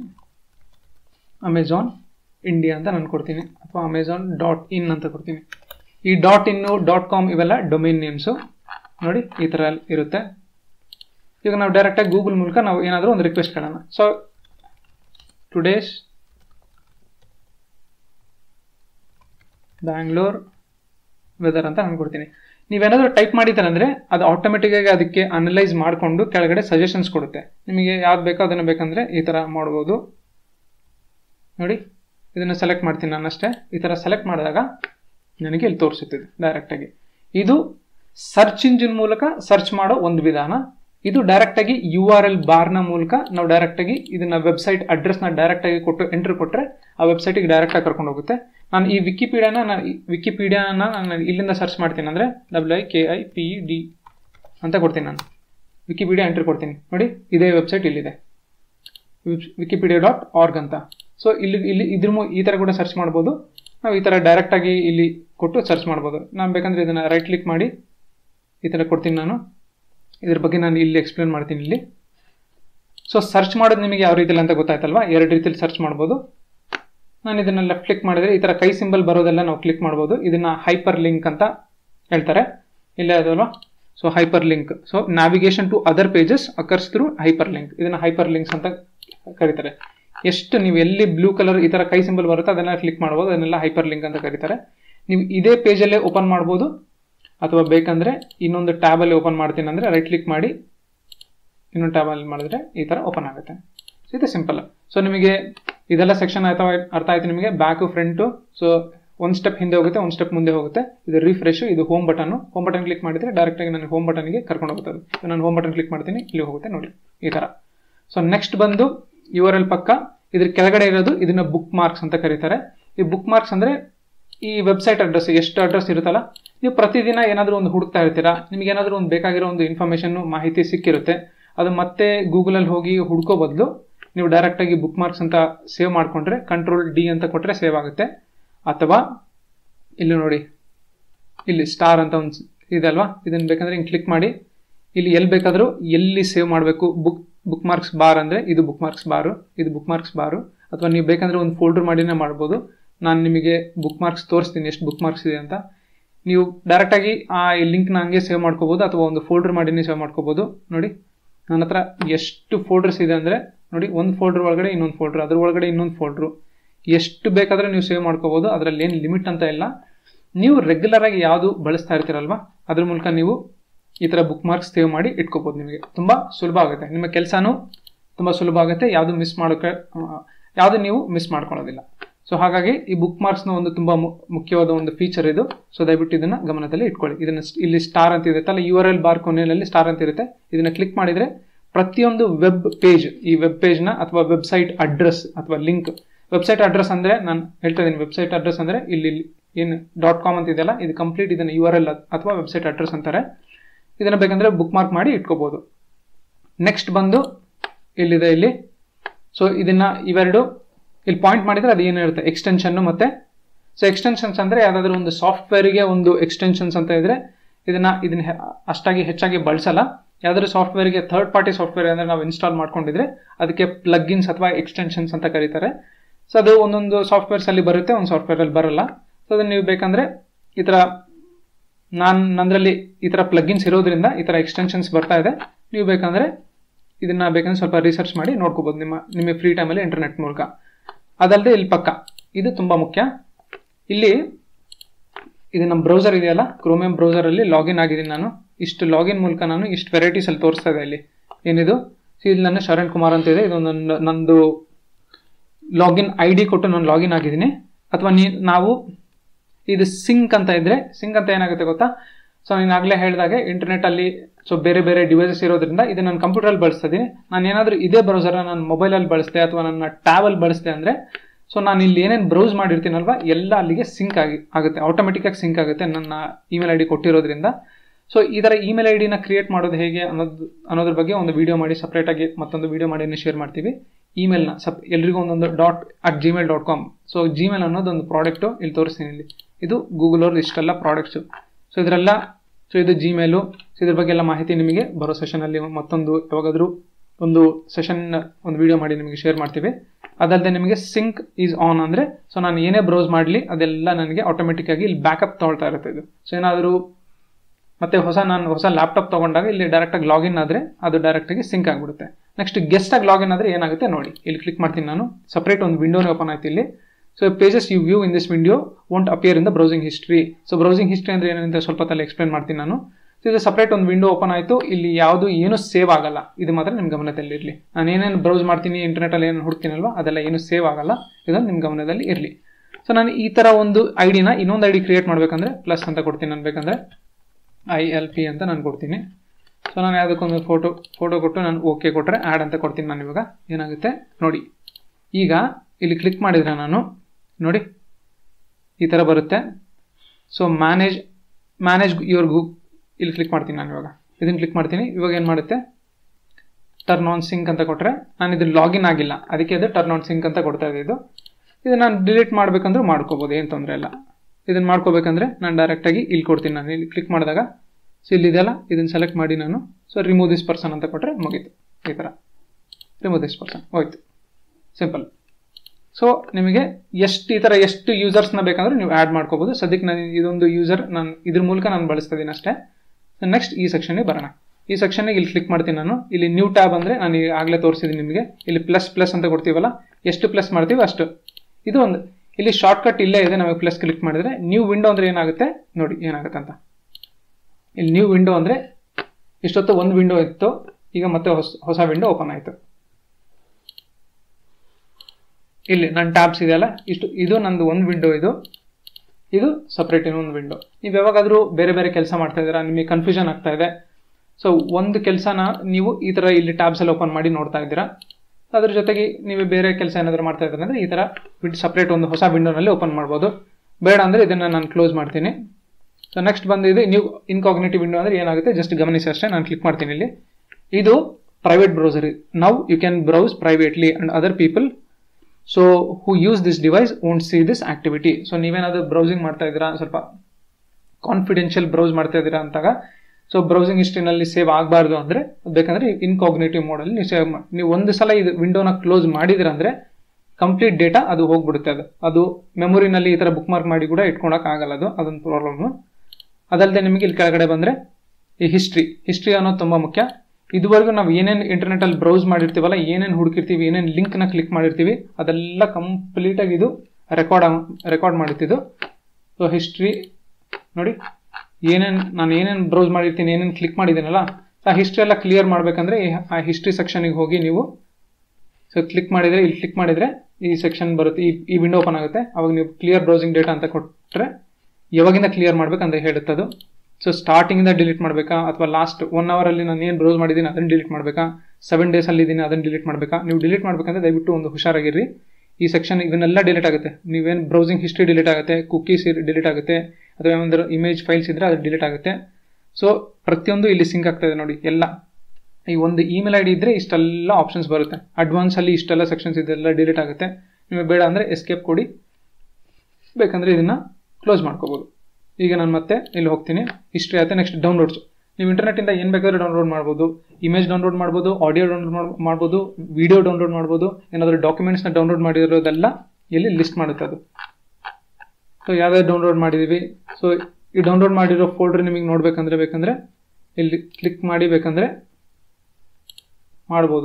ಅಮೆಝಾನ್ ಇಂಡಿಯಾ ಅಂತ ನಾನು ಕೊಡ್ತೀನಿ ಅಥವಾ ಅಮೆಝಾನ್ ಡಾಟ್ ಇನ್ ಅಂತ ಕೊಡ್ತೀನಿ ಈ ಡಾಟ್ ಇನ್ನು ಡಾಟ್ ಕಾಮ್ ಇವೆಲ್ಲ ಡೊಮೈನ್ ನೇಮ್ಸು ನೋಡಿ ಈ ಥರ ಇರುತ್ತೆ ಈಗ ನಾವು ಡೈರೆಕ್ಟಾಗಿ ಗೂಗಲ್ ಮೂಲಕ ನಾವು ಏನಾದರೂ ಒಂದು ರಿಕ್ವೆಸ್ಟ್ ಕೇಳೋಣ ಸೊ ಟುಡೇಸ್ ಬ್ಯಾಂಗ್ಳೂರ್ ವೆದರ್ ಅಂತ ನಾನು ಕೊಡ್ತೀನಿ ನೀವೇನಾದರೂ ಟೈಪ್ ಮಾಡಿದ್ದೀರಂದರೆ ಅದು ಆಟೋಮೆಟಿಕ್ಕಾಗಿ ಅದಕ್ಕೆ ಅನಲೈಸ್ ಮಾಡಿಕೊಂಡು ಕೆಳಗಡೆ ಸಜೆಷನ್ಸ್ ಕೊಡುತ್ತೆ ನಿಮಗೆ ಯಾವ್ದು ಬೇಕೋ ಅದನ್ನು ಬೇಕಂದರೆ ಈ ಥರ ಮಾಡ್ಬೋದು ನೋಡಿ ಇದನ್ನು ಸೆಲೆಕ್ಟ್ ಮಾಡ್ತೀನಿ ನಾನಷ್ಟೇ ಈ ಥರ ಸೆಲೆಕ್ಟ್ ಮಾಡಿದಾಗ ನನಗೆ ಇಲ್ಲಿ ತೋರಿಸುತ್ತಿದೆ ಡೈರೆಕ್ಟಾಗಿ ಇದು ಸರ್ಚ್ ಇಂಜಿನ್ ಮೂಲಕ ಸರ್ಚ್ ಮಾಡೋ ಒಂದು ವಿಧಾನ ಇದು ಡೈರೆಕ್ಟಾಗಿ ಯು ಆರ್ ಎಲ್ ಬಾರ್ನ ಮೂಲಕ ನಾವು ಡೈರೆಕ್ಟಾಗಿ ಇದನ್ನ ವೆಬ್ಸೈಟ್ ಅಡ್ರೆಸ್ನ ಡೈರೆಕ್ಟಾಗಿ ಕೊಟ್ಟು ಎಂಟ್ರಿ ಕೊಟ್ಟರೆ ಆ ವೆಬ್ಸೈಟಿಗೆ ಡೈರೆಕ್ಟಾಗಿ ಕರ್ಕೊಂಡು ಹೋಗುತ್ತೆ ನಾನು ಈ ವಿಕಿಪೀಡಿಯಾನ ನಾನು ವಿಕಿಪೀಡಿಯಾನ ನಾನು ಇಲ್ಲಿಂದ ಸರ್ಚ್ ಮಾಡ್ತೀನಿ ಅಂದರೆ W I K I P D ಅಂತ ಕೊಡ್ತೀನಿ ನಾನು ವಿಕಿಪೀಡಿಯಾ ಎಂಟ್ರಿ ಕೊಡ್ತೀನಿ ನೋಡಿ ಇದೇ ವೆಬ್ಸೈಟ್ ಇಲ್ಲಿದೆ ವಿಕಿಪೀಡಿಯಾ ಡಾಟ್ ಆರ್ಗ್ ಅಂತ ಸೊ ಇಲ್ಲಿ ಇಲ್ಲಿ ಇದ್ರ ಈ ಥರ ಕೂಡ ಸರ್ಚ್ ಮಾಡ್ಬೋದು ನಾವು ಈ ಥರ ಡೈರೆಕ್ಟಾಗಿ ಇಲ್ಲಿ ಕೊಟ್ಟು ಸರ್ಚ್ ಮಾಡ್ಬೋದು ನಾನು ಬೇಕಂದ್ರೆ ಇದನ್ನು ರೈಟ್ ಕ್ಲಿಕ್ ಮಾಡಿ ಈ ಥರ ಕೊಡ್ತೀನಿ ನಾನು ಇದ್ರ ಬಗ್ಗೆ ನಾನು ಇಲ್ಲಿ ಎಕ್ಸ್ಪ್ಲೇನ್ ಮಾಡ್ತೀನಿ ಇಲ್ಲಿ ಸೊ ಸರ್ಚ್ ಮಾಡೋದು ನಿಮಗೆ ಯಾವ ರೀತಿಲಿ ಅಂತ ಗೊತ್ತಾಯ್ತಲ್ವಾ ಎರಡು ರೀತಿಲಿ ಸರ್ಚ್ ಮಾಡ್ಬೋದು ನಾನು ಇದನ್ನ ಲೆಫ್ಟ್ ಕ್ಲಿಕ್ ಮಾಡಿದ್ರೆ ಈ ತರ ಕೈ ಸಿಂಬಲ್ ಬರೋದೆಲ್ಲ ನಾವು ಕ್ಲಿಕ್ ಮಾಡ್ಬೋದು ಇದನ್ನ ಹೈಪರ್ ಲಿಂಕ್ ಅಂತ ಹೇಳ್ತಾರೆ ಇಲ್ಲೇ ಅದಲ್ವಾ so hyperlink so navigation to other pages occurs through hyperlink ಇದನ್ನ ಹೈಪರ್ ಲಿಂಕ್ಸ್ ಅಂತ ಕರೀತಾರೆ ಎಷ್ಟು ನೀವು ಎಲ್ಲಿ ಬ್ಲೂ ಕಲರ್ ಈ ತರ ಕೈ ಸಿಂಬಲ್ ಬರುತ್ತೋ ಅದನ್ನ ಕ್ಲಿಕ್ ಮಾಡ್ಬೋದು ಅದನ್ನೆಲ್ಲ ಹೈಪರ್ ಲಿಂಕ್ ಅಂತ ಕರೀತಾರೆ ನೀವು ಇದೇ ಪೇಜಲ್ಲೇ ಓಪನ್ ಮಾಡ್ಬೋದು ಅಥವಾ ಬೇಕಂದ್ರೆ ಇನ್ನೊಂದು ಟ್ಯಾಬಲ್ಲಿ ಓಪನ್ ಮಾಡ್ತೀನಿ ಅಂದ್ರೆ ರೈಟ್ ಕ್ಲಿಕ್ ಮಾಡಿ ಇನ್ನೊಂದು ಟ್ಯಾಬಲ್ಲಿ ಮಾಡಿದ್ರೆ ಈ ತರ ಓಪನ್ ಆಗುತ್ತೆ ಸೊ ಇದು ಸಿಂಪಲ್ ಸೊ ನಿಮಗೆ ಇದೆಲ್ಲ ಸೆಕ್ಷನ್ ಆಯ್ತಾ ಅರ್ಥ ಆಯ್ತು ನಿಮಗೆ ಬ್ಯಾಕು ಫ್ರಂಟು ಸೊ ಒಂದು ಸ್ಟೆಪ್ ಹಿಂದೆ ಹೋಗುತ್ತೆ ಒಂದು ಸ್ಟೆಪ್ ಮುಂದೆ ಹೋಗುತ್ತೆ ಇದು ರಿಫ್ರೆಶ್ ಇದು home button home button click ಮಾಡಿದ್ರೆ ಡೈರೆಕ್ಟ್ ಆಗಿ ನನಗೆ ಹೋಮ್ ಬಟನ್ಗೆ ಕರ್ಕೊಂಡು ಹೋಗುತ್ತೆ ಅದು. So ನಾನು ಹೋಮ್ ಬಟನ್ ಕ್ಲಿಕ್ ಮಾಡ್ತೀನಿ ಇಲ್ಲಿ ಹೋಗುತ್ತೆ ನೋಡಿ ಈ ತರ ಸೊ ನೆಕ್ಸ್ಟ್ ಬಂದು ಯು ಆರ್ ಎಲ್ ಪಕ್ಕ ಇದ್ರ ಕೆಳಗಡೆ ಇರೋದು ಇದನ್ನ ಬುಕ್ ಮಾರ್ಕ್ಸ್ ಅಂತ ಕರೀತಾರೆ ಈ ಬುಕ್ ಮಾರ್ಕ್ಸ್ ಅಂದ್ರೆ ಈ ವೆಬ್ಸೈಟ್ ಅಡ್ರೆಸ್ ಎಷ್ಟು ಅಡ್ರೆಸ್ ಇರುತ್ತಲ್ಲ ನೀವು ಪ್ರತಿದಿನ ಏನಾದರೂ ಒಂದು ಹುಡುಕ್ತಾ ಇರ್ತೀರಾ ನಿಮ್ಗೆ ಏನಾದರೂ ಒಂದು ಬೇಕಾಗಿರೋ ಒಂದು ಇನ್ಫಾರ್ಮೇಷನ್ ಮಾಹಿತಿ ಸಿಕ್ಕಿರುತ್ತೆ ಅದು ಮತ್ತೆ ಗೂಗಲಲ್ಲಿ ಹೋಗಿ ಹುಡ್ಕೋ ಬದಲು ನೀವು ಡೈರೆಕ್ಟ್ ಆಗಿ ಬುಕ್ ಮಾರ್ಕ್ಸ್ ಅಂತ ಸೇವ್ ಮಾಡ್ಕೊಂಡ್ರೆ ಕಂಟ್ರೋಲ್ ಡಿ ಅಂತ ಕೊಟ್ಟರೆ ಸೇವ್ ಆಗುತ್ತೆ ಅಥವಾ ಇಲ್ಲಿ ನೋಡಿ ಇಲ್ಲಿ ಸ್ಟಾರ್ ಅಂತ ಒಂದು ಇದೆ ಅಲ್ವಾ ಇದನ್ನ ಬೇಕಂದ್ರೆ ಹಿಂಗೆ ಕ್ಲಿಕ್ ಮಾಡಿ ಇಲ್ಲಿ ಎಲ್ಲಿ ಬೇಕಾದರೂ ಎಲ್ಲಿ ಸೇವ್ ಮಾಡಬೇಕು ಬುಕ್ ಬುಕ್ ಮಾರ್ಕ್ಸ್ ಬಾರ್ ಅಂದರೆ ಇದು ಬುಕ್ ಮಾರ್ಕ್ಸ್ ಬಾರು ಇದು ಬುಕ್ ಮಾರ್ಕ್ಸ್ ಬಾರು ಅಥವಾ ನೀವು ಬೇಕಂದ್ರೆ ಒಂದು ಫೋಲ್ಡರ್ ಮಾಡಿನೇ ಮಾಡ್ಬೋದು ನಾನು ನಿಮಗೆ ಬುಕ್ ಮಾರ್ಕ್ಸ್ ತೋರಿಸ್ತೀನಿ ಎಷ್ಟು ಬುಕ್ ಮಾರ್ಕ್ಸ್ ಇದೆ ಅಂತ ನೀವು ಡೈರೆಕ್ಟಾಗಿ ಆ ಲಿಂಕ್ನ ಹಂಗೆ ಸೇವ್ ಮಾಡ್ಕೋಬೋದು ಅಥವಾ ಒಂದು ಫೋಲ್ಡರ್ ಮಾಡಿನೇ ಸೇವ್ ಮಾಡ್ಕೋಬೋದು ನೋಡಿ ನನ್ನ ಹತ್ರ ಎಷ್ಟು ಫೋಲ್ಡರ್ಸ್ ಇದೆ ಅಂದರೆ ನೋಡಿ ಒಂದು ಫೋಲ್ಡರ್ ಒಳಗಡೆ ಇನ್ನೊಂದು ಫೋಲ್ಡರ್ ಅದ್ರ ಒಳಗಡೆ ಇನ್ನೊಂದು ಫೋಲ್ಡ್ರು ಎಷ್ಟು ಬೇಕಾದರೆ ನೀವು ಸೇವ್ ಮಾಡ್ಕೋಬೋದು ಅದರಲ್ಲಿ ಏನು ಲಿಮಿಟ್ ಅಂತ ಇಲ್ಲ ನೀವು ರೆಗ್ಯುಲರ್ ಆಗಿ ಯಾವುದು ಬಳಸ್ತಾ ಇರ್ತೀರಲ್ವಾ ಅದ್ರ ಮೂಲಕ ನೀವು ಈ ಥರ ಬುಕ್ ಮಾರ್ಕ್ಸ್ ಸೇವ್ ಮಾಡಿ ಇಟ್ಕೋಬೋದು ನಿಮಗೆ ತುಂಬ ಸುಲಭ ಆಗುತ್ತೆ ನಿಮ್ಮ ಕೆಲಸನೂ ತುಂಬ ಸುಲಭ ಆಗುತ್ತೆ ಯಾವುದು ಮಿಸ್ ಮಾಡೋಕ್ಕೆ ಯಾವುದು ನೀವು ಮಿಸ್ ಮಾಡ್ಕೊಳ್ಳೋದಿಲ್ಲ ಸೊ ಹಾಗಾಗಿ ಈ ಬುಕ್ ಮಾರ್ಕ್ಸ್ನ ಒಂದು ತುಂಬ ಮುಖ್ಯವಾದ ಒಂದು ಫೀಚರ್ ಇದು ಸೊ ದಯವಿಟ್ಟು ಇದನ್ನ ಗಮನದಲ್ಲಿ ಇಟ್ಕೊಳ್ಳಿ ಇದನ್ನ ಸ್- ಇಲ್ಲಿ ಸ್ಟಾರ್ ಅಂತ ಇರುತ್ತಲ್ಲ ಯು ಆರ್ ಎಲ್ ಬಾರ್ ಕೊನೆಯಲ್ಲಿ ಸ್ಟಾರ್ ಅಂತ ಇರುತ್ತೆ ಇದನ್ನ ಕ್ಲಿಕ್ ಮಾಡಿದ್ರೆ ಪ್ರತಿಯೊಂದು ವೆಬ್ ಪೇಜ್ ಈ ವೆಬ್ ಪೇಜ್ನ ಅಥವಾ ವೆಬ್ಸೈಟ್ ಅಡ್ರೆಸ್ ಅಥವಾ ಲಿಂಕ್ ವೆಬ್ಸೈಟ್ ಅಡ್ರೆಸ್ ಅಂದ್ರೆ ನಾನು ಹೇಳ್ತಾ ಇದ್ದೀನಿ ವೆಬ್ಸೈಟ್ ಅಡ್ರೆಸ್ ಅಂದ್ರೆ ಇಲ್ಲಿ ಏನು ಡಾಟ್ ಕಾಮ್ ಅಂತ ಇದೆಯಲ್ಲ ಇದು ಕಂಪ್ಲೀಟ್ ಇದನ್ನ ಯು ಆರ್ ಎಲ್ ಅಥವಾ ವೆಬ್ಸೈಟ್ ಅಡ್ರೆಸ್ ಅಂತಾರೆ ಇದನ್ನ ಬೇಕಂದ್ರೆ ಬುಕ್ ಮಾರ್ಕ್ ಮಾಡಿ ಇಟ್ಕೋಬಹುದು ನೆಕ್ಸ್ಟ್ ಬಂದು ಇಲ್ಲಿದೆ ಇಲ್ಲಿ ಸೊ ಇದನ್ನ ಇವೆರಡು ಇಲ್ಲಿ ಪಾಯಿಂಟ್ ಮಾಡಿದ್ರೆ ಅದು ಏನಿರುತ್ತೆ ಎಕ್ಸ್ಟೆನ್ಷನ್ ಮತ್ತೆ ಸೊ ಎಕ್ಸ್ಟೆನ್ಷನ್ಸ್ ಅಂದ್ರೆ ಯಾವ್ದಾದ್ರು ಒಂದು ಸಾಫ್ಟ್ವೇರಿಗೆ ಒಂದು ಎಕ್ಸ್ಟೆನ್ಷನ್ಸ್ ಅಂತ ಇದ್ರೆ ಇದನ್ನ ಇದನ್ನ ಹೆ- ಅಷ್ಟಾಗಿ ಹೆಚ್ಚಾಗಿ ಬಳಸಲ್ಲ ಯಾವ್ದಾದ್ರು ಸಾಫ್ಟ್ವೇರ್ಗೆ ಥರ್ಡ್ ಪಾರ್ಟಿ ಸಾಫ್ಟ್ವೇರ್ ಅಂದ್ರೆ ನಾವು ಇನ್ಸ್ಟಾಲ್ ಮಾಡ್ಕೊಂಡಿದ್ರೆ ಅದಕ್ಕೆ ಪ್ಲಗ್ಇನ್ಸ್ ಅಥವಾ ಎಕ್ಸ್ಟೆನ್ಷನ್ಸ್ ಅಂತ ಕರೀತಾರೆ ಸೊ ಅದು ಒಂದೊಂದು ಸಾಫ್ಟ್ವೇರ್ಸ್ ಅಲ್ಲಿ ಬರುತ್ತೆ ಒಂದು ಸಾಫ್ಟ್ವೇರ್ ಅಲ್ಲಿ ಬರಲ್ಲ ಸೊ ಅದನ್ನ ನೀವು ಬೇಕಂದ್ರೆ ಈ ತರ ನಾನು ನಂದ್ರಲ್ಲಿ ಈ ತರ ಪ್ಲಗ್ಇನ್ಸ್ ಇರೋದ್ರಿಂದ ಈ ತರ ಎಕ್ಸ್ಟೆನ್ಷನ್ಸ್ ಬರ್ತಾ ಇದೆ ನೀವು ಬೇಕಂದ್ರೆ ಇದನ್ನ ಬೇಕಂದ್ರೆ ಸ್ವಲ್ಪ ರಿಸರ್ಚ್ ಮಾಡಿ ನೋಡ್ಕೋಬಹುದು ನಿಮ್ಮ ನಿಮ್ಮ ಫ್ರೀ ಟೈಮಲ್ಲಿ ಇಂಟರ್ನೆಟ್ ಮೂಲಕ ಅದಲ್ಲದೆ ಇಲ್ಲಿ ಪಕ್ಕ ಇದು ತುಂಬಾ ಮುಖ್ಯ ಇಲ್ಲಿ ಇದು ನಮ್ಮ ಬ್ರೌಸರ್ ಇದೆಯಲ್ಲ ಕ್ರೋಮಿಯಂ ಬ್ರೌಸರ್ ಅಲ್ಲಿ ಲಾಗಿನ್ ಆಗಿದ್ದೀನಿ ನಾನು ಇಷ್ಟು ಲಾಗಿನ್ ಮೂಲಕ ನಾನು ಇಷ್ಟು ವೆರೈಟೀಸ್ ಅಲ್ಲಿ ತೋರಿಸ್ತಾ ಇದೆ ಇಲ್ಲಿ ಏನಿದು ಸೊ ಇಲ್ಲಿ ನನ್ನ ಶರಣ್ ಕುಮಾರ್ ಅಂತ ಇದೆ ಇದು ನನ್ನ ನಂದು ಲಾಗಿನ್ ಐ ಡಿ ಕೊಟ್ಟು ನಾನು ಲಾಗಿನ್ ಆಗಿದ್ದೀನಿ ಅಥವಾ ನೀ ನಾವು ಇದು ಸಿಂಕ್ ಅಂತ ಇದ್ರೆ ಸಿಂಕ್ ಅಂತ ಏನಾಗುತ್ತೆ ಗೊತ್ತಾ ಸೊ ನಾನು ಆಗಲೇ ಹೇಳಿದಾಗೆ ಇಂಟರ್ನೆಟ್ ಅಲ್ಲಿ ಸೊ ಬೇರೆ ಬೇರೆ ಡಿವೈಸಸ್ ಇರೋದ್ರಿಂದ ಇದು ನಾನು ಕಂಪ್ಯೂಟರಲ್ಲಿ ಬಳಸ್ತಾ ಇದೀನಿ ನಾನು ಏನಾದರೂ ಇದೇ ಬ್ರೌಸರ್ ನನ್ನ ಮೊಬೈಲಲ್ಲಿ ಬಳಸಿದೆ ಅಥವಾ ನನ್ನ ಟ್ಯಾಬಲ್ಲಿ ಬಳಸಿದೆ ಅಂದರೆ ಸೊ ನಾನು ಇಲ್ಲಿ ಏನೇನು ಬ್ರೌಸ್ ಮಾಡಿರ್ತೀನಲ್ವಾ ಎಲ್ಲ ಅಲ್ಲಿಗೆ ಸಿಂಕ್ ಆಗಿ ಆಗುತ್ತೆ ಆಟೋಮೆಟಿಕ್ ಆಗಿ ಸಿಂಕ್ ಆಗುತ್ತೆ ನನ್ನ ಇಮೇಲ್ ಐ ಡಿ ಕೊಟ್ಟಿರೋದ್ರಿಂದ ಸೊ ಈ ಥರ ಇಮೇಲ್ ಐ ಡಿನ ಕ್ರಿಯೇಟ್ ಮಾಡೋದು ಹೇಗೆ ಅನ್ನೋದು ಅನ್ನೋದ್ರ ಬಗ್ಗೆ ಒಂದು ವಿಡಿಯೋ ಮಾಡಿ ಸಪ್ರೇಟಾಗಿ ಮತ್ತೊಂದು ವಿಡಿಯೋ ಮಾಡಿ ಶೇರ್ ಮಾಡ್ತೀವಿ ಇಮೇಲ್ನ ಸಪ್ ಎಲ್ರಿಗೂ ಒಂದೊಂದು dot at Gmail dot com so Gmail ಅನ್ನೋದು ಒಂದು ಪ್ರಾಡಕ್ಟು ಇಲ್ಲಿ ತೋರಿಸ್ತೀನಿ ಇಲ್ಲಿ ಇದು ಗೂಗಲ್ ಅವ್ರದ್ದು ಇಷ್ಟೆಲ್ಲ ಪ್ರಾಡಕ್ಟ್ಸು ಸೊ ಇದರೆಲ್ಲ ಸೊ ಇದು ಜಿಮೇಲು ಸೊ ಇದ್ರ ಬಗ್ಗೆ ಎಲ್ಲ ಮಾಹಿತಿ ನಿಮಗೆ ಬರೋ ಸೆಷನಲ್ಲಿ ಮತ್ತೊಂದು ಯಾವಾಗಾದರೂ ಒಂದು ಸೆಷನ್ ಒಂದು ವಿಡಿಯೋ ಮಾಡಿ ನಿಮಗೆ ಶೇರ್ ಮಾಡ್ತೀವಿ ಅದಲ್ಲದೆ ನಿಮಗೆ ಸಿಂಕ್ ಈಸ್ ಆನ್ ಅಂದರೆ ಸೊ ನಾನು ಏನೇ ಬ್ರೌಸ್ ಮಾಡಲಿ ಅದೆಲ್ಲ ನನಗೆ ಆಟೋಮೆಟಿಕ್ ಆಗಿ ಇಲ್ಲಿ ಬ್ಯಾಕಪ್ ತೊಗೊಳ್ತಾ ಇರುತ್ತೆ ಇದು ಸೊ ಏನಾದರೂ ಮತ್ತೆ ಹೊಸ ನಾನು ಹೊಸ ಲ್ಯಾಪ್ಟಾಪ್ ತಗೊಂಡಾಗ ಇಲ್ಲಿ ಡೈರೆಕ್ಟಾಗಿ ಲಾಗಿನ್ ಆದರೆ ಅದು ಡೈರೆಕ್ಟಾಗಿ ಸಿಂಕ್ ಆಗಿಬಿಡುತ್ತೆ ನೆಕ್ಸ್ಟ್ ಗೆಸ್ಟಾಗಿ ಲಾಗಿನ್ ಆದರೆ ಏನಾಗುತ್ತೆ ನೋಡಿ ಇಲ್ಲಿ ಕ್ಲಿಕ್ ಮಾಡ್ತೀನಿ ನಾನು ಸಪ್ರೇಟ್ ಒಂದು ವಿಂಡೋನೇ ಓಪನ್ ಆಯ್ತು ಇಲ್ಲಿ so pages you view in this window won't appear in the browsing history so browsing history ಅಂದ್ರೆ ಏನಂತ ಸ್ವಲ್ಪ ತಲೆ ಎಕ್ಸ್ಪ್ಲೇನ್ ಮಾಡ್ತೀನಿ ನಾನು ಸೊ ಇದು ಸಪ್ರೇಟ್ ಒಂದು ವಿಂಡೋ ಓಪನ್ ಆಯಿತು ಇಲ್ಲಿ ಯಾವುದು ಏನು ಸೇವ್ ಆಗಲ್ಲ ಇದು ಮಾತ್ರ ನಿಮ್ಮ ಗಮನದಲ್ಲಿ ಇರಲಿ ನಾನು ಏನೇನು ಬ್ರೌಸ್ ಮಾಡ್ತೀನಿ ಇಂಟರ್ನೆಟಲ್ಲಿ ಏನು ಹುಡ್ತೀನಲ್ವಾ ಅದೆಲ್ಲ ಏನು ಸೇವ್ ಆಗಲ್ಲ ಇದನ್ನು ನಿಮ್ಮ ಗಮನದಲ್ಲಿ ಇರಲಿ ಸೊ ನಾನು ಈ ಥರ ಒಂದು ಐ ಡಿನ ಇನ್ನೊಂದು ಐ ಡಿ ಕ್ರಿಯೇಟ್ ಮಾಡಬೇಕಂದ್ರೆ ಪ್ಲಸ್ ಅಂತ ಕೊಡ್ತೀನಿ ನಾನು ಬೇಕಂದ್ರೆ ಐ ಎಲ್ ಪಿ ಅಂತ ನಾನು ಕೊಡ್ತೀನಿ ಸೊ ನಾನು ಯಾವುದಕ್ಕೊಂದು ಫೋಟೋ ಫೋಟೋ ಕೊಟ್ಟು ನಾನು ಓಕೆ ಕೊಟ್ಟರೆ ಆ್ಯಡ್ ಅಂತ ಕೊಡ್ತೀನಿ ನಾನು ಇವಾಗ ಏನಾಗುತ್ತೆ ನೋಡಿ ಈಗ ಇಲ್ಲಿ ಕ್ಲಿಕ್ ಮಾಡಿದರೆ ನಾನು ನೋಡಿ ಈ ಥರ ಬರುತ್ತೆ ಸೊ ಮ್ಯಾನೇಜ್ ಮ್ಯಾನೇಜ್ ಯುವರ್ ಗು ಇಲ್ಲಿ ಕ್ಲಿಕ್ ಮಾಡ್ತೀನಿ ನಾನು ಇವಾಗ ಇದನ್ನು ಕ್ಲಿಕ್ ಮಾಡ್ತೀನಿ ಇವಾಗ ಏನು ಮಾಡುತ್ತೆ ಟರ್ನ್ ಆನ್ ಸಿಂಕ್ ಅಂತ ಕೊಟ್ಟರೆ ನಾನು ಇದು ಲಾಗಿನ್ ಆಗಿಲ್ಲ ಅದಕ್ಕೆ ಅದು ಟರ್ನ್ ಆನ್ ಸಿಂಕ್ ಅಂತ ಕೊಡ್ತಾ ಇದೆ ಇದು ಇದು ನಾನು ಡಿಲೀಟ್ ಮಾಡಬೇಕಂದ್ರೂ ಮಾಡ್ಕೋಬೋದು ಏನು ತೊಂದರೆ ಇಲ್ಲ ಇದನ್ನು ಮಾಡ್ಕೋಬೇಕಂದ್ರೆ ನಾನು ಡೈರೆಕ್ಟಾಗಿ ಇಲ್ಲಿ ಕೊಡ್ತೀನಿ ನಾನು ಇಲ್ಲಿ ಕ್ಲಿಕ್ ಮಾಡಿದಾಗ ಸೊ ಇಲ್ಲಿದೆಯಲ್ಲ ಇದನ್ನು ಸೆಲೆಕ್ಟ್ ಮಾಡಿ ನಾನು ಸೊ ರಿಮೂವ್ ದಿಸ್ ಪರ್ಸನ್ ಅಂತ ಕೊಟ್ಟರೆ ಮುಗೀತು ಈ ಥರ ರಿಮೂವ್ ದಿಸ್ ಪರ್ಸನ್ ಹೋಯ್ತು ಸಿಂಪಲ್ ಸೊ ನಿಮಗೆ ಎಷ್ಟು ಈ ಥರ ಎಷ್ಟು ಯೂಸರ್ಸ್ನ ಬೇಕಂದ್ರೆ ನೀವು ಆ್ಯಡ್ ಮಾಡ್ಕೋಬೋದು ಸದ್ಯಕ್ಕೆ ನಾನು ಇದೊಂದು ಯೂಸರ್ ನಾನು ಇದ್ರ ಮೂಲಕ ನಾನು ಬಳಸ್ತಾ ಇದ್ದೀನಿ ಅಷ್ಟೇ ನೆಕ್ಸ್ಟ್ ಈ ಸೆಕ್ಷನ್ಗೆ ಬರೋಣ ಈ ಸೆಕ್ಷನ್ಗೆ ಇಲ್ಲಿ ಕ್ಲಿಕ್ ಮಾಡ್ತೀನಿ ನಾನು ಇಲ್ಲಿ ನ್ಯೂ ಟ್ಯಾಬ್ ಅಂದರೆ ನಾನು ಆಗಲೇ ತೋರಿಸಿದ್ದೀನಿ ನಿಮಗೆ ಇಲ್ಲಿ ಪ್ಲಸ್ ಪ್ಲಸ್ ಅಂತ ಕೊಡ್ತೀವಲ್ಲ ಎಷ್ಟು ಪ್ಲಸ್ ಮಾಡ್ತೀವಿ ಅಷ್ಟು ಇದು ಒಂದು ಇಲ್ಲಿ ಶಾರ್ಟ್ಕಟ್ ಇಲ್ಲೇ ಇದೆ ನಮಗೆ ಪ್ಲಸ್ ಕ್ಲಿಕ್ ಮಾಡಿದ್ರೆ ನ್ಯೂ ವಿಂಡೋ ಅಂದರೆ ಏನಾಗುತ್ತೆ ನೋಡಿ ಏನಾಗುತ್ತೆ ಅಂತ ಇಲ್ಲಿ ನ್ಯೂ ವಿಂಡೋ ಅಂದರೆ ಇಷ್ಟೊತ್ತು ಒಂದು ವಿಂಡೋ ಇತ್ತು ಈಗ ಮತ್ತೆ ಹೊಸ ಹೊಸ ವಿಂಡೋ ಓಪನ್ ಆಯಿತು ಇಲ್ಲಿ ನನ್ನ ಟ್ಯಾಬ್ಸ್ ಇದೆಯಲ್ಲ ಇಷ್ಟು ಇದು ನಂದು ಒಂದು ವಿಂಡೋ ಇದು ಇದು ಸಪ್ರೇಟ್ ಇನ್ನೊಂದು ವಿಂಡೋ ನೀವು ಯಾವಾಗಾದರೂ ಬೇರೆ ಬೇರೆ ಕೆಲಸ ಮಾಡ್ತಾ ಇದ್ದೀರಾ ನಿಮಗೆ ಕನ್ಫ್ಯೂಷನ್ ಆಗ್ತಾ ಇದೆ ಸೊ ಒಂದು ಕೆಲಸನ ನೀವು ಈ ಥರ ಇಲ್ಲಿ ಟ್ಯಾಬ್ಸಲ್ಲಿ ಓಪನ್ ಮಾಡಿ ನೋಡ್ತಾ ಇದ್ದೀರಾ ಅದ್ರ ಜೊತೆಗೆ ನೀವು ಬೇರೆ ಕೆಲಸ ಏನಾದರೂ ಮಾಡ್ತಾ ಇದ್ದೀರಾ ಅಂದರೆ ಈ ಥರ ಸಪ್ರೇಟ್ ಒಂದು ಹೊಸ ವಿಂಡೋನಲ್ಲಿ ಓಪನ್ ಮಾಡ್ಬೋದು ಬೇಡ ಅಂದರೆ ಇದನ್ನು ನಾನು ಕ್ಲೋಸ್ ಮಾಡ್ತೀನಿ ಸೊ ನೆಕ್ಸ್ಟ್ ಬಂದಿದೆ ನೀವು ಇನ್ಕಾಗ್ನೇಟಿವ್ ವಿಂಡೋ ಅಂದರೆ ಏನಾಗುತ್ತೆ ಜಸ್ಟ್ ಗಮನಿಸಿ ಅಷ್ಟೇ ನಾನು ಕ್ಲಿಕ್ ಮಾಡ್ತೀನಿ ಇಲ್ಲಿ ಇದು ಪ್ರೈವೇಟ್ ಬ್ರೌಸರ್ ನಾವು you can browse privately and other people so who use this device won't see this activity so ನೀವೇನಾದರೂ ಬ್ರೌಸಿಂಗ್ ಮಾಡ್ತಾ ಇದ್ದೀರಾ ಸ್ವಲ್ಪ ಕಾನ್ಫಿಡೆನ್ಷಿಯಲ್ ಬ್ರೌಸ್ ಮಾಡ್ತಾ ಇದ್ದೀರಾ ಅಂತಾಗ ಸೊ ಬ್ರೌಸಿಂಗ್ ಹಿಸ್ಟ್ರಿನಲ್ಲಿ ಸೇವ್ ಆಗಬಾರ್ದು ಅಂದರೆ ಬೇಕಂದ್ರೆ ಇನ್ಕಾಗ್ನೇಟಿವ್ ಮೋಡಲ್ಲಿ ನೀವು ಸೇವ್ ಮಾಡಿ ನೀವು ಒಂದು ಸಲ ಇದು ವಿಂಡೋನ ಕ್ಲೋಸ್ ಮಾಡಿದಿರ ಅಂದರೆ ಕಂಪ್ಲೀಟ್ ಡೇಟಾ ಅದು ಹೋಗ್ಬಿಡುತ್ತೆ ಅದು ಅದು ಮೆಮೊರಿನಲ್ಲಿ ಈ ಥರ ಬುಕ್ ಮಾರ್ಕ್ ಮಾಡಿ ಕೂಡ ಇಟ್ಕೊಳಕ್ಕಾಗಲ್ಲ ಅದು ಅದೊಂದು ಪ್ರಾಬ್ಲಮ್ಮು ಅದಲ್ಲದೆ ನಿಮಗೆ ಇಲ್ಲಿ ಕೆಳಗಡೆ ಬಂದರೆ ಈ ಹಿಸ್ಟ್ರಿ ಹಿಸ್ಟ್ರಿ ಅನ್ನೋದು ತುಂಬ ಮುಖ್ಯ ಇದುವರೆಗೂ ನಾವು ಏನೇನು ಇಂಟರ್ನೆಟಲ್ಲಿ ಬ್ರೌಸ್ ಮಾಡಿರ್ತೀವಲ್ಲ ಏನೇನು ಹುಡುಕಿರ್ತೀವಿ ಏನೇನು ಲಿಂಕ್ನ ಕ್ಲಿಕ್ ಮಾಡಿರ್ತೀವಿ ಅದೆಲ್ಲ ಕಂಪ್ಲೀಟಾಗಿ ಇದು ರೆಕಾರ್ಡ್ ರೆಕಾರ್ಡ್ ಮಾಡುತ್ತಿದ್ದು ಸೊ ಹಿಸ್ಟ್ರಿ ನೋಡಿ ಏನೇನು ನಾನು ಏನೇನು ಬ್ರೌಸ್ ಮಾಡಿರ್ತೀನಿ ಏನೇನು ಕ್ಲಿಕ್ ಮಾಡಿದ್ದೀನಲ್ಲ ಆ ಹಿಸ್ಟ್ರಿ ಎಲ್ಲ ಕ್ಲಿಯರ್ ಮಾಡಬೇಕಂದ್ರೆ ಆ ಹಿಸ್ಟ್ರಿ ಸೆಕ್ಷನಿಗೆ ಹೋಗಿ ನೀವು ಸೊ ಕ್ಲಿಕ್ ಮಾಡಿದರೆ ಇಲ್ಲಿ ಕ್ಲಿಕ್ ಮಾಡಿದರೆ ಈ ಸೆಕ್ಷನ್ ಬರುತ್ತೆ ಈ ಈ ವಿಂಡೋ ಓಪನ್ ಆಗುತ್ತೆ ಅವಾಗ ನೀವು ಕ್ಲಿಯರ್ ಬ್ರೌಸಿಂಗ್ ಡೇಟಾ ಅಂತ ಕೊಟ್ಟರೆ ಯಾವಾಗಿಂದ ಕ್ಲಿಯರ್ ಮಾಡ್ಬೇಕಂತ ಹೇಳುತ್ತೆ ಅದು ಸೊ ಸ್ಟಾರ್ಟಿಂಗಿಂದ ಡಿಲೀಟ್ ಮಾಡಬೇಕಾ ಅಥವಾ ಲಾಸ್ಟ್ ಒನ್ ಅವರಲ್ಲಿ ನಾನು ಏನು ಬ್ರೌಸ್ ಮಾಡಿದ್ದೀನಿ ಅದನ್ನು ಡಿಲೀಟ್ ಮಾಡಬೇಕಾ ಸೆವೆನ್ ಡೇಸಲ್ಲಿ ಇದ್ದೀನಿ ಅದನ್ನು ಡಿಲೀಟ್ ಮಾಡಬೇಕಾ ನೀವು ಡಿಲೀಟ್ ಮಾಡಬೇಕಂದ್ರೆ ದಯವಿಟ್ಟು ಒಂದು ಹುಷಾರಾಗಿರ್ರಿ ಈ ಸೆಕ್ಷನ್ ಇವನ್ನೆಲ್ಲ ಡಿಲೀಟ್ ಆಗುತ್ತೆ ನೀವೇನು ಬ್ರೌಸಿಂಗ್ ಹಿಸ್ಟ್ರಿ ಡಿಲೀಟ್ ಆಗುತ್ತೆ ಕುಕೀಸ್ ಡಿಲೀಟ್ ಆಗುತ್ತೆ ಅಥವಾ ಏನಾದರೂ ಇಮೇಜ್ ಫೈಲ್ಸ್ ಇದ್ದರೆ ಅದು ಡಿಲೀಟ್ ಆಗುತ್ತೆ ಸೊ ಪ್ರತಿಯೊಂದು ಇಲ್ಲಿ ಸಿಂಕ್ ಆಗ್ತಾಯಿದೆ ನೋಡಿ ಎಲ್ಲ ಈ ಒಂದು ಇಮೇಲ್ ಐ ಡಿ ಇದ್ದರೆ ಇಷ್ಟೆಲ್ಲ ಆಪ್ಷನ್ಸ್ ಬರುತ್ತೆ ಅಡ್ವಾನ್ಸಲ್ಲಿ ಇಷ್ಟೆಲ್ಲ ಸೆಕ್ಷನ್ಸ್ ಇದೆಲ್ಲ ಡಿಲೀಟ್ ಆಗುತ್ತೆ ನಿಮಗೆ ಬೇಡ ಅಂದರೆ ಎಸ್ಕೇಪ್ ಕೊಡಿ ಬೇಕಂದರೆ ಇದನ್ನು ಕ್ಲೋಸ್ ಮಾಡ್ಕೋಬೋದು ಈಗ ನಾನು ಮತ್ತೆ ಇಲ್ಲಿ ಹೋಗ್ತೀನಿ ಹಿಸ್ಟ್ರಿ ಆಗುತ್ತೆ ನೆಕ್ಸ್ಟ್ ಡೌನ್ಲೋಡ್ಸ್ ನೀವು ಇಂಟರ್ನೆಟ್ಟಿಂದ ಏನು ಬೇಕಾದರೂ ಡೌನ್ಲೋಡ್ ಮಾಡ್ಬೋದು ಇಮೇಜ್ ಡೌನ್ಲೋಡ್ ಮಾಡ್ಬೋದು ಆಡಿಯೋ ಡೌನ್ಲೋಡ್ ಮಾಡ್ಬೋದು ವಿಡಿಯೋ ಡೌನ್ಲೋಡ್ ಮಾಡ್ಬೋದು ಏನಾದರೂ ಡಾಕ್ಯುಮೆಂಟ್ಸ್ನ ಡೌನ್ಲೋಡ್ ಮಾಡಿರೋದೆಲ್ಲ ಇಲ್ಲಿ ಲಿಸ್ಟ್ ಮಾಡುತ್ತೆ ಅದು ಸೊ ಯಾವ್ಯಾವ್ದು ಡೌನ್ಲೋಡ್ ಮಾಡಿದ್ದೀವಿ ಸೊ ಈ ಡೌನ್ಲೋಡ್ ಮಾಡಿರೋ ಫೋಲ್ಡರ್ ನಿಮಗೆ ನೋಡಬೇಕಂದ್ರೆ ಬೇಕಂದರೆ ಇಲ್ಲಿ ಕ್ಲಿಕ್ ಮಾಡಿ ಬೇಕಂದರೆ ಮಾಡ್ಬೋದು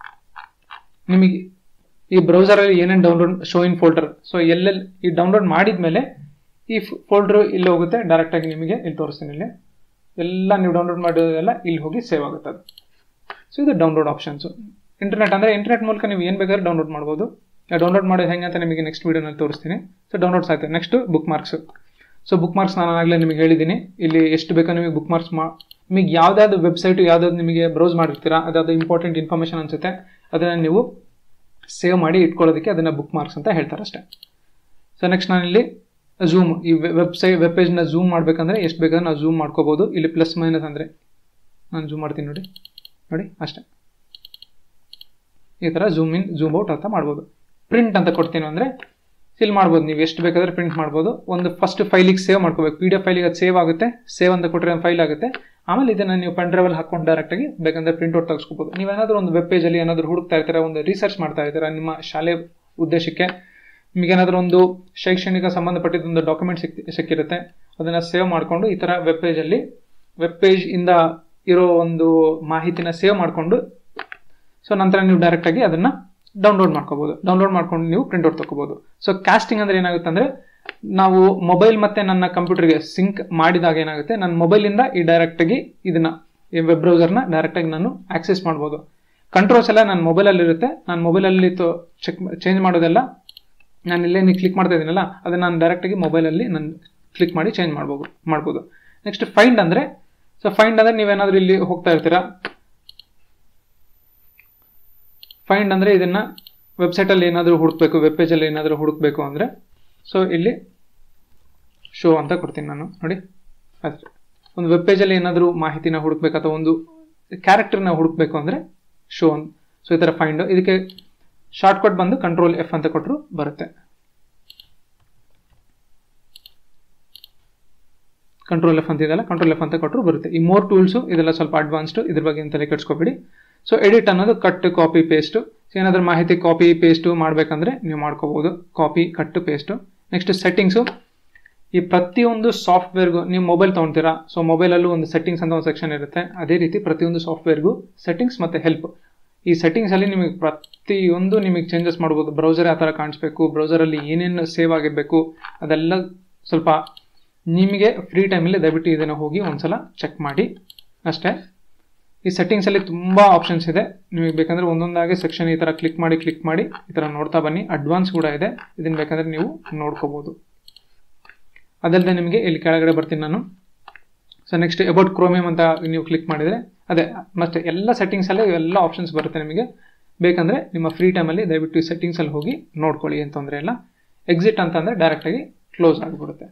ನಿಮಗೆ ಈ ಬ್ರೌಸರಲ್ಲಿ ಏನೇನು download show in folder so ಎಲ್ಲೆಲ್ಲಿ ಈ ಡೌನ್ಲೋಡ್ ಮಾಡಿದ ಮೇಲೆ ಈ ಫೋಲ್ಡ್ರು ಇಲ್ಲಿ ಹೋಗುತ್ತೆ ಡೈರೆಕ್ಟಾಗಿ ನಿಮಗೆ ಇಲ್ಲಿ ತೋರಿಸ್ತೀನಿ ಇಲ್ಲಿ ಎಲ್ಲ ನೀವು ಡೌನ್ಲೋಡ್ ಮಾಡೋದೆಲ್ಲ ಇಲ್ಲಿ ಹೋಗಿ ಸೇವ್ ಆಗುತ್ತೆ ಅದು ಸೊ ಇದು ಡೌನ್ಲೋಡ್ ಆಪ್ಷನ್ಸು ಇಂಟರ್ನೆಟ್ ಅಂದರೆ ಇಂಟರ್ನೆಟ್ ಮೂಲಕ ನೀವು ಏನು ಬೇಕಾದ್ರೂ ಡೌನ್ಲೋಡ್ ಮಾಡ್ಬೋದು ಡೌನ್ಲೋಡ್ ಮಾಡೋದು ಹೆಂಗೆ ಅಂತ ನಿಮಗೆ ನೆಕ್ಸ್ಟ್ ವೀಡಿಯೋನಲ್ಲಿ ತೋರಿಸ್ತೀನಿ ಸೊ ಡೌನ್ಲೋಡ್ಸ್ ಆಯ್ತು next bookmarks so bookmarks ನಾನು ಆಗಲೇ ನಿಮಗೆ ಹೇಳಿದ್ದೀನಿ ಇಲ್ಲಿ ಎಷ್ಟು ಬೇಕೋ ನಿಮಗೆ ಬುಕ್ ಮಾರ್ಕ್ಸ್ ಮಾ ನಿಮಗೆ ಯಾವುದಾದ್ರು ವೆಬ್ಸೈಟು ಯಾವುದಾದ್ರು ನಿಮಗೆ ಬ್ರೌಸ್ ಮಾಡಿರ್ತೀರಾ ಅದಾವುದು ಇಂಪಾರ್ಟೆಂಟ್ ಇನ್ಫಾರ್ಮೇಷನ್ ಅನಿಸುತ್ತೆ ಅದನ್ನು ನೀವು ಸೇವ್ ಮಾಡಿ ಇಟ್ಕೊಳ್ಳೋದಕ್ಕೆ ಅದನ್ನು ಬುಕ್ ಮಾರ್ಕ್ಸ್ ಅಂತ ಹೇಳ್ತಾರೆ ಅಷ್ಟೇ ಸೊ ನೆಕ್ಸ್ಟ್ ನಾನಿಲ್ಲಿ ಝೂಮ್ ಈ ವೆಬ್ಸೈಟ್ ವೆಬ್ ಪೇಜ್ನ ಝೂಮ್ ಮಾಡಬೇಕಂದ್ರೆ ಎಷ್ಟು ಬೇಕಾದ್ರೆ ನಾವು ಝೂಮ್ ಮಾಡ್ಕೋಬೋದು ಇಲ್ಲಿ ಪ್ಲಸ್ ಮೈನಸ್ ಅಂದರೆ ನಾನು ಝೂಮ್ ಮಾಡ್ತೀನಿ ನೋಡಿ ನೋಡಿ ಅಷ್ಟೇ ಈ ಥರ ಝೂಮ್ ಇನ್ ಝೂಮ್ ಔಟ್ ಅಂತ ಮಾಡ್ಬೋದು ಪ್ರಿಂಟ್ ಅಂತ ಕೊಡ್ತೀನಿ ಅಂದರೆ ಇಲ್ಲಿ ಮಾಡ್ಬೋದು ನೀವು ಎಷ್ಟು ಬೇಕಾದ್ರೆ ಪ್ರಿಂಟ್ ಮಾಡ್ಬೋದು ಒಂದು ಫಸ್ಟ್ ಫೈಲಿಗೆ ಸೇವ್ ಮಾಡ್ಕೋಬೇಕು ಪಿ ಡಿ ಎಫ್ ಫೈಲಿಗೆ ಅದು ಸೇವ್ ಆಗುತ್ತೆ ಸೇವ್ ಅಂತ ಕೊಟ್ಟರೆ ಒಂದು ಫೈಲ್ ಆಗುತ್ತೆ ಆಮೇಲೆ ಇದನ್ನು ನೀವು ಪೆನ್ ಡ್ರೈವಲ್ಲಿ ಹಾಕೊಂಡು ಡೈರೆಕ್ಟಾಗಿ ಬೇಕಂದ್ರೆ ಪ್ರಿಂಟ್ ಔಟ್ ತೆಗೆಸ್ಕೋಬೋದು ನೀವೇನಾದರೂ ಒಂದು ವೆಬ್ ಪೇಜಲ್ಲಿ ಏನಾದರೂ ಹುಡುಕ್ತಾ ಇರ್ತೀರಾ ಒಂದು ರಿಸರ್ಚ್ ಮಾಡ್ತಾ ಇರ್ತೀರಾ ನಿಮ್ಮ ಶಾಲೆ ಉದ್ದೇಶಕ್ಕೆ ನಿಮಗೇನಾದರೂ ಒಂದು ಶೈಕ್ಷಣಿಕ ಸಂಬಂಧಪಟ್ಟಿದ್ದ ಒಂದು ಡಾಕ್ಯುಮೆಂಟ್ ಸಿಕ್ ಸಿಕ್ಕಿರುತ್ತೆ ಅದನ್ನು ಸೇವ್ ಮಾಡಿಕೊಂಡು ಈ ಥರ ವೆಬ್ ಪೇಜಲ್ಲಿ ವೆಬ್ ಪೇಜ್ ಇಂದ ಇರೋ ಒಂದು ಮಾಹಿತಿನ ಸೇವ್ ಮಾಡಿಕೊಂಡು ಸೊ ನಂತರ ನೀವು ಡೈರೆಕ್ಟಾಗಿ ಅದನ್ನು ಡೌನ್ಲೋಡ್ ಮಾಡ್ಕೋಬೋದು ಡೌನ್ಲೋಡ್ ಮಾಡ್ಕೊಂಡು ನೀವು ಪ್ರಿಂಟ್ಔಟ್ ತಗೋಬೋದು ಸೊ ಕ್ಯಾಸ್ಟಿಂಗ್ ಅಂದರೆ ಏನಾಗುತ್ತೆ ಅಂದರೆ ನಾವು ಮೊಬೈಲ್ ಮತ್ತು ನನ್ನ ಕಂಪ್ಯೂಟರ್ಗೆ ಸಿಂಕ್ ಮಾಡಿದಾಗ ಏನಾಗುತ್ತೆ ನನ್ನ ಮೊಬೈಲಿಂದ ಈ ಡೈರೆಕ್ಟಾಗಿ ಇದನ್ನು ಈ ವೆಬ್ ಬ್ರೌಸರ್ನ ಡೈರೆಕ್ಟಾಗಿ ನಾನು ಆಕ್ಸೆಸ್ ಮಾಡ್ಬೋದು ಕಂಟ್ರೋಲ್ಸ್ ಎಲ್ಲ ನನ್ನ ಮೊಬೈಲಲ್ಲಿ ಇರುತ್ತೆ ನಾನು ಮೊಬೈಲಲ್ಲಿ ತೋ ಚೆಕ್ ಚೇಂಜ್ ಮಾಡೋದೆಲ್ಲ ನಾನು ಇಲ್ಲೇ ನೀವು ಕ್ಲಿಕ್ ಮಾಡ್ತಾ ಇದ್ದೀನಲ್ಲ ಅದನ್ನು ನಾನು ಡೈರೆಕ್ಟಾಗಿ ಮೊಬೈಲಲ್ಲಿ ನಾನು ಕ್ಲಿಕ್ ಮಾಡಿ ಚೇಂಜ್ ಮಾಡ್ಬೋದು ಮಾಡ್ಬೋದು ನೆಕ್ಸ್ಟ್ ಫೈಂಡ್ ಅಂದರೆ ಸೊ ಫೈಂಡ್ ಅಂದರೆ ನೀವೇನಾದರೂ ಇಲ್ಲಿ ಹೋಗ್ತಾ ಇರ್ತೀರಾ ಫೈಂಡ್ ಅಂದರೆ ಇದನ್ನು ವೆಬ್ಸೈಟಲ್ಲಿ ಏನಾದರೂ ಹುಡುಕ್ಬೇಕು ವೆಬ್ ಪೇಜಲ್ಲಿ ಏನಾದರೂ ಹುಡುಕ್ಬೇಕು ಅಂದರೆ ಸೊ ಇಲ್ಲಿ ಶೋ ಅಂತ ಕೊಡ್ತೀನಿ ನಾನು ನೋಡಿ ಅಷ್ಟೇ ಒಂದು ವೆಬ್ ಪೇಜಲ್ಲಿ ಏನಾದರೂ ಮಾಹಿತಿನ ಹುಡುಕ್ಬೇಕು ಅಥವಾ ಒಂದು ಕ್ಯಾರೆಕ್ಟರ್ನ ಹುಡುಕ್ಬೇಕು ಅಂದರೆ ಶೋ ಅಂತ ಸೊ ಈ ಥರ ಫೈಂಡು ಇದಕ್ಕೆ ಶಾರ್ಟ್ಕಟ್ ಬಂದು ಕಂಟ್ರೋಲ್ ಎಫ್ ಅಂತ ಕೊಟ್ಟರು ಬರುತ್ತೆ ಕಂಟ್ರೋಲ್ ಎಫ್ ಅಂತ ಇದೆಲ್ಲ ಕಂಟ್ರೋಲ್ ಎಫ್ ಅಂತ ಕೊಟ್ಟರು ಬರುತ್ತೆ ಈ ಮೋರ್ ಟೂಲ್ಸು ಇದೆಲ್ಲ ಸ್ವಲ್ಪ ಅಡ್ವಾನ್ಸ್ಡು ಇದ್ರ ಬಗ್ಗೆ ತಲೆ ಕೆಡ್ಸ್ಕೊಬೇಡಿ ಸೊ ಎಡಿಟ್ ಅನ್ನೋದು ಕಟ್ ಕಾಪಿ ಪೇಸ್ಟು ಏನಾದರೂ ಮಾಹಿತಿ ಕಾಪಿ ಪೇಸ್ಟು ಮಾಡಬೇಕಂದ್ರೆ ನೀವು ಮಾಡ್ಕೋಬೋದು copy cut paste next settings ಈ ಪ್ರತಿಯೊಂದು ಸಾಫ್ಟ್ವೇರ್ಗೂ ನೀವು ಮೊಬೈಲ್ ತೊಗೊಳ್ತೀರಾ ಸೊ ಮೊಬೈಲಲ್ಲೂ ಒಂದು ಸೆಟ್ಟಿಂಗ್ಸ್ ಅಂತ ಒಂದು ಸೆಕ್ಷನ್ ಇರುತ್ತೆ ಅದೇ ರೀತಿ ಪ್ರತಿಯೊಂದು ಸಾಫ್ಟ್ವೇರ್ಗೂ ಸೆಟ್ಟಿಂಗ್ಸ್ ಮತ್ತು ಹೆಲ್ಪ್ ಈ ಸೆಟ್ಟಿಂಗ್ಸಲ್ಲಿ ನಿಮಗೆ ಪ್ರತಿಯೊಂದು ನಿಮಗೆ ಚೇಂಜಸ್ ಮಾಡ್ಬೋದು ಬ್ರೌಸರ್ ಯಾವ ಥರ ಕಾಣಿಸ್ಬೇಕು ಬ್ರೌಸರಲ್ಲಿ ಏನೇನು ಸೇವ್ ಆಗಿರಬೇಕು ಅದೆಲ್ಲ ಸ್ವಲ್ಪ ನಿಮಗೆ ಫ್ರೀ ಟೈಮಲ್ಲಿ ದಯವಿಟ್ಟು ಇದನ್ನು ಹೋಗಿ ಒಂದ್ಸಲ ಚೆಕ್ ಮಾಡಿ ಅಷ್ಟೇ ಈ ಸೆಟ್ಟಿಂಗ್ಸಲ್ಲಿ ತುಂಬ ಆಪ್ಷನ್ಸ್ ಇದೆ ನಿಮಗೆ ಬೇಕಂದರೆ ಒಂದೊಂದಾಗಿ ಸೆಕ್ಷನ್ ಈ ಥರ ಕ್ಲಿಕ್ ಮಾಡಿ ಕ್ಲಿಕ್ ಮಾಡಿ ಈ ಥರ ನೋಡ್ತಾ ಬನ್ನಿ ಅಡ್ವಾನ್ಸ್ ಕೂಡ ಇದೆ ಇದನ್ನು ಬೇಕಂದರೆ ನೀವು ನೋಡ್ಕೋಬೋದು ಅದಲ್ಲದೆ ನಿಮಗೆ ಇಲ್ಲಿ ಕೆಳಗಡೆ ಬರ್ತೀನಿ ನಾನು ಸೊ ನೆಕ್ಸ್ಟ್ ಅಬೌಟ್ ಕ್ರೋಮಿಯಮ್ ಅಂತ ನೀವು ಕ್ಲಿಕ್ ಮಾಡಿದರೆ ಅದೇ ಮತ್ತೆ ಎಲ್ಲ ಸೆಟ್ಟಿಂಗ್ಸಲ್ಲೇ ಎಲ್ಲ ಆಪ್ಷನ್ಸ್ ಬರುತ್ತೆ ನಿಮಗೆ ಬೇಕಂದರೆ ನಿಮ್ಮ ಫ್ರೀ ಟೈಮಲ್ಲಿ ದಯವಿಟ್ಟು ಈ ಸೆಟ್ಟಿಂಗ್ಸಲ್ಲಿ ಹೋಗಿ ನೋಡ್ಕೊಳ್ಳಿ ಏನು ತೊಂದರೆ ಇಲ್ಲ ಎಕ್ಸಿಟ್ ಅಂತಂದರೆ ಡೈರೆಕ್ಟಾಗಿ ಕ್ಲೋಸ್ ಆಗಿಬಿಡುತ್ತೆ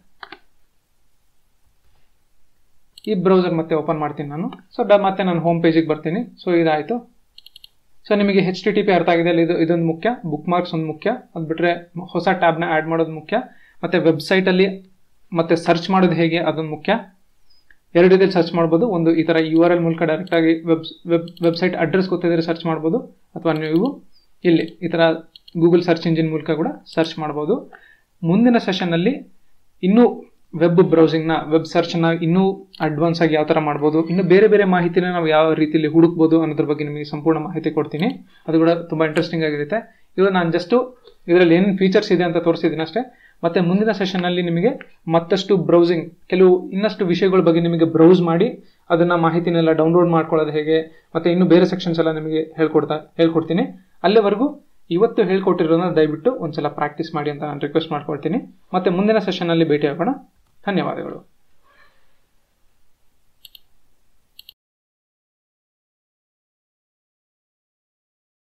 ಈ ಬ್ರೌಸರ್ ಮತ್ತೆ ಓಪನ್ ಮಾಡ್ತೀನಿ ನಾನು ಸೊ ಡ ಮತ್ತೆ ನಾನು ಹೋಮ್ ಪೇಜಿಗೆ ಬರ್ತೀನಿ ಸೊ ಇದಾಯಿತು ಸೊ ನಿಮಗೆ ಹೆಚ್ ಟಿ ಟಿ ಪಿ ಅರ್ಥ ಆಗಿದೆ ಇದು ಇದೊಂದು ಮುಖ್ಯ ಬುಕ್ ಮಾರ್ಕ್ಸ್ ಒಂದು ಮುಖ್ಯ ಅದು ಬಿಟ್ಟರೆ ಹೊಸ ಟ್ಯಾಬ್ನ ಆ್ಯಡ್ ಮಾಡೋದು ಮುಖ್ಯ ಮತ್ತು ವೆಬ್ಸೈಟಲ್ಲಿ ಮತ್ತೆ ಸರ್ಚ್ ಮಾಡೋದು ಹೇಗೆ ಅದೊಂದು ಮುಖ್ಯ ಎರಡು ರೀತಿಯಲ್ಲಿ ಸರ್ಚ್ ಮಾಡ್ಬೋದು ಒಂದು ಈ ಥರ ಯು ಆರ್ ಎಲ್ ಮೂಲಕ ಡೈರೆಕ್ಟಾಗಿ ವೆಬ್ ವೆಬ್ ವೆಬ್ಸೈಟ್ ಅಡ್ರೆಸ್ ಗೊತ್ತಿದ್ರೆ ಸರ್ಚ್ ಮಾಡ್ಬೋದು ಅಥವಾ ನೀವು ಇಲ್ಲಿ ಈ ಥರ ಗೂಗಲ್ ಸರ್ಚ್ ಇಂಜಿನ್ ಮೂಲಕ ಕೂಡ ಸರ್ಚ್ ಮಾಡ್ಬೋದು ಮುಂದಿನ ಸೆಷನ್ನಲ್ಲಿ ಇನ್ನೂ ವೆಬ್ ಬ್ರೌಸಿಂಗ್ನ ವೆಬ್ ಸರ್ಚ್ನ ಇನ್ನೂ ಅಡ್ವಾನ್ಸ್ ಆಗಿ ಯಾವ ಥರ ಮಾಡ್ಬೋದು ಇನ್ನು ಬೇರೆ ಬೇರೆ ಮಾಹಿತಿನ ನಾವು ಯಾವ ರೀತಿಯಲ್ಲಿ ಹುಡುಕ್ಬೋದು ಅನ್ನೋದ್ರ ಬಗ್ಗೆ ನಿಮಗೆ ಸಂಪೂರ್ಣ ಮಾಹಿತಿ ಕೊಡ್ತೀನಿ ಅದು ಕೂಡ ತುಂಬ ಇಂಟ್ರೆಸ್ಟಿಂಗ್ ಆಗಿರುತ್ತೆ ಇದು ನಾನು ಜಸ್ಟು ಇದರಲ್ಲಿ ಏನು ಫೀಚರ್ಸ್ ಇದೆ ಅಂತ ತೋರಿಸಿದ್ದೀನಿ ಅಷ್ಟೇ ಮತ್ತೆ ಮುಂದಿನ ಸೆಷನ್ನಲ್ಲಿ ನಿಮಗೆ ಮತ್ತಷ್ಟು ಬ್ರೌಸಿಂಗ್ ಕೆಲವು ಇನ್ನಷ್ಟು ವಿಷಯಗಳ ಬಗ್ಗೆ ನಿಮಗೆ ಬ್ರೌಸ್ ಮಾಡಿ ಅದನ್ನ ಮಾಹಿತಿನೆಲ್ಲ ಡೌನ್ಲೋಡ್ ಮಾಡ್ಕೊಳ್ಳೋದು ಹೇಗೆ ಮತ್ತೆ ಇನ್ನು ಬೇರೆ ಸೆಕ್ಷನ್ಸ್ ಎಲ್ಲ ನಿಮಗೆ ಹೇಳ್ಕೊಡ್ತಾ ಹೇಳ್ಕೊಡ್ತೀನಿ ಅಲ್ಲಿವರೆಗೂ ಇವತ್ತು ಹೇಳ್ಕೊಟ್ಟಿರೋದನ್ನ ದಯವಿಟ್ಟು ಒಂದ್ಸಲ ಪ್ರಾಕ್ಟೀಸ್ ಮಾಡಿ ಅಂತ ನಾನು ರಿಕ್ವೆಸ್ಟ್ ಮಾಡ್ಕೊಳ್ತೀನಿ ಮತ್ತೆ ಮುಂದಿನ ಸೆಷನ್ನಲ್ಲಿ ಭೇಟಿ ಆಗೋಣ ಧನ್ಯವಾದಗಳು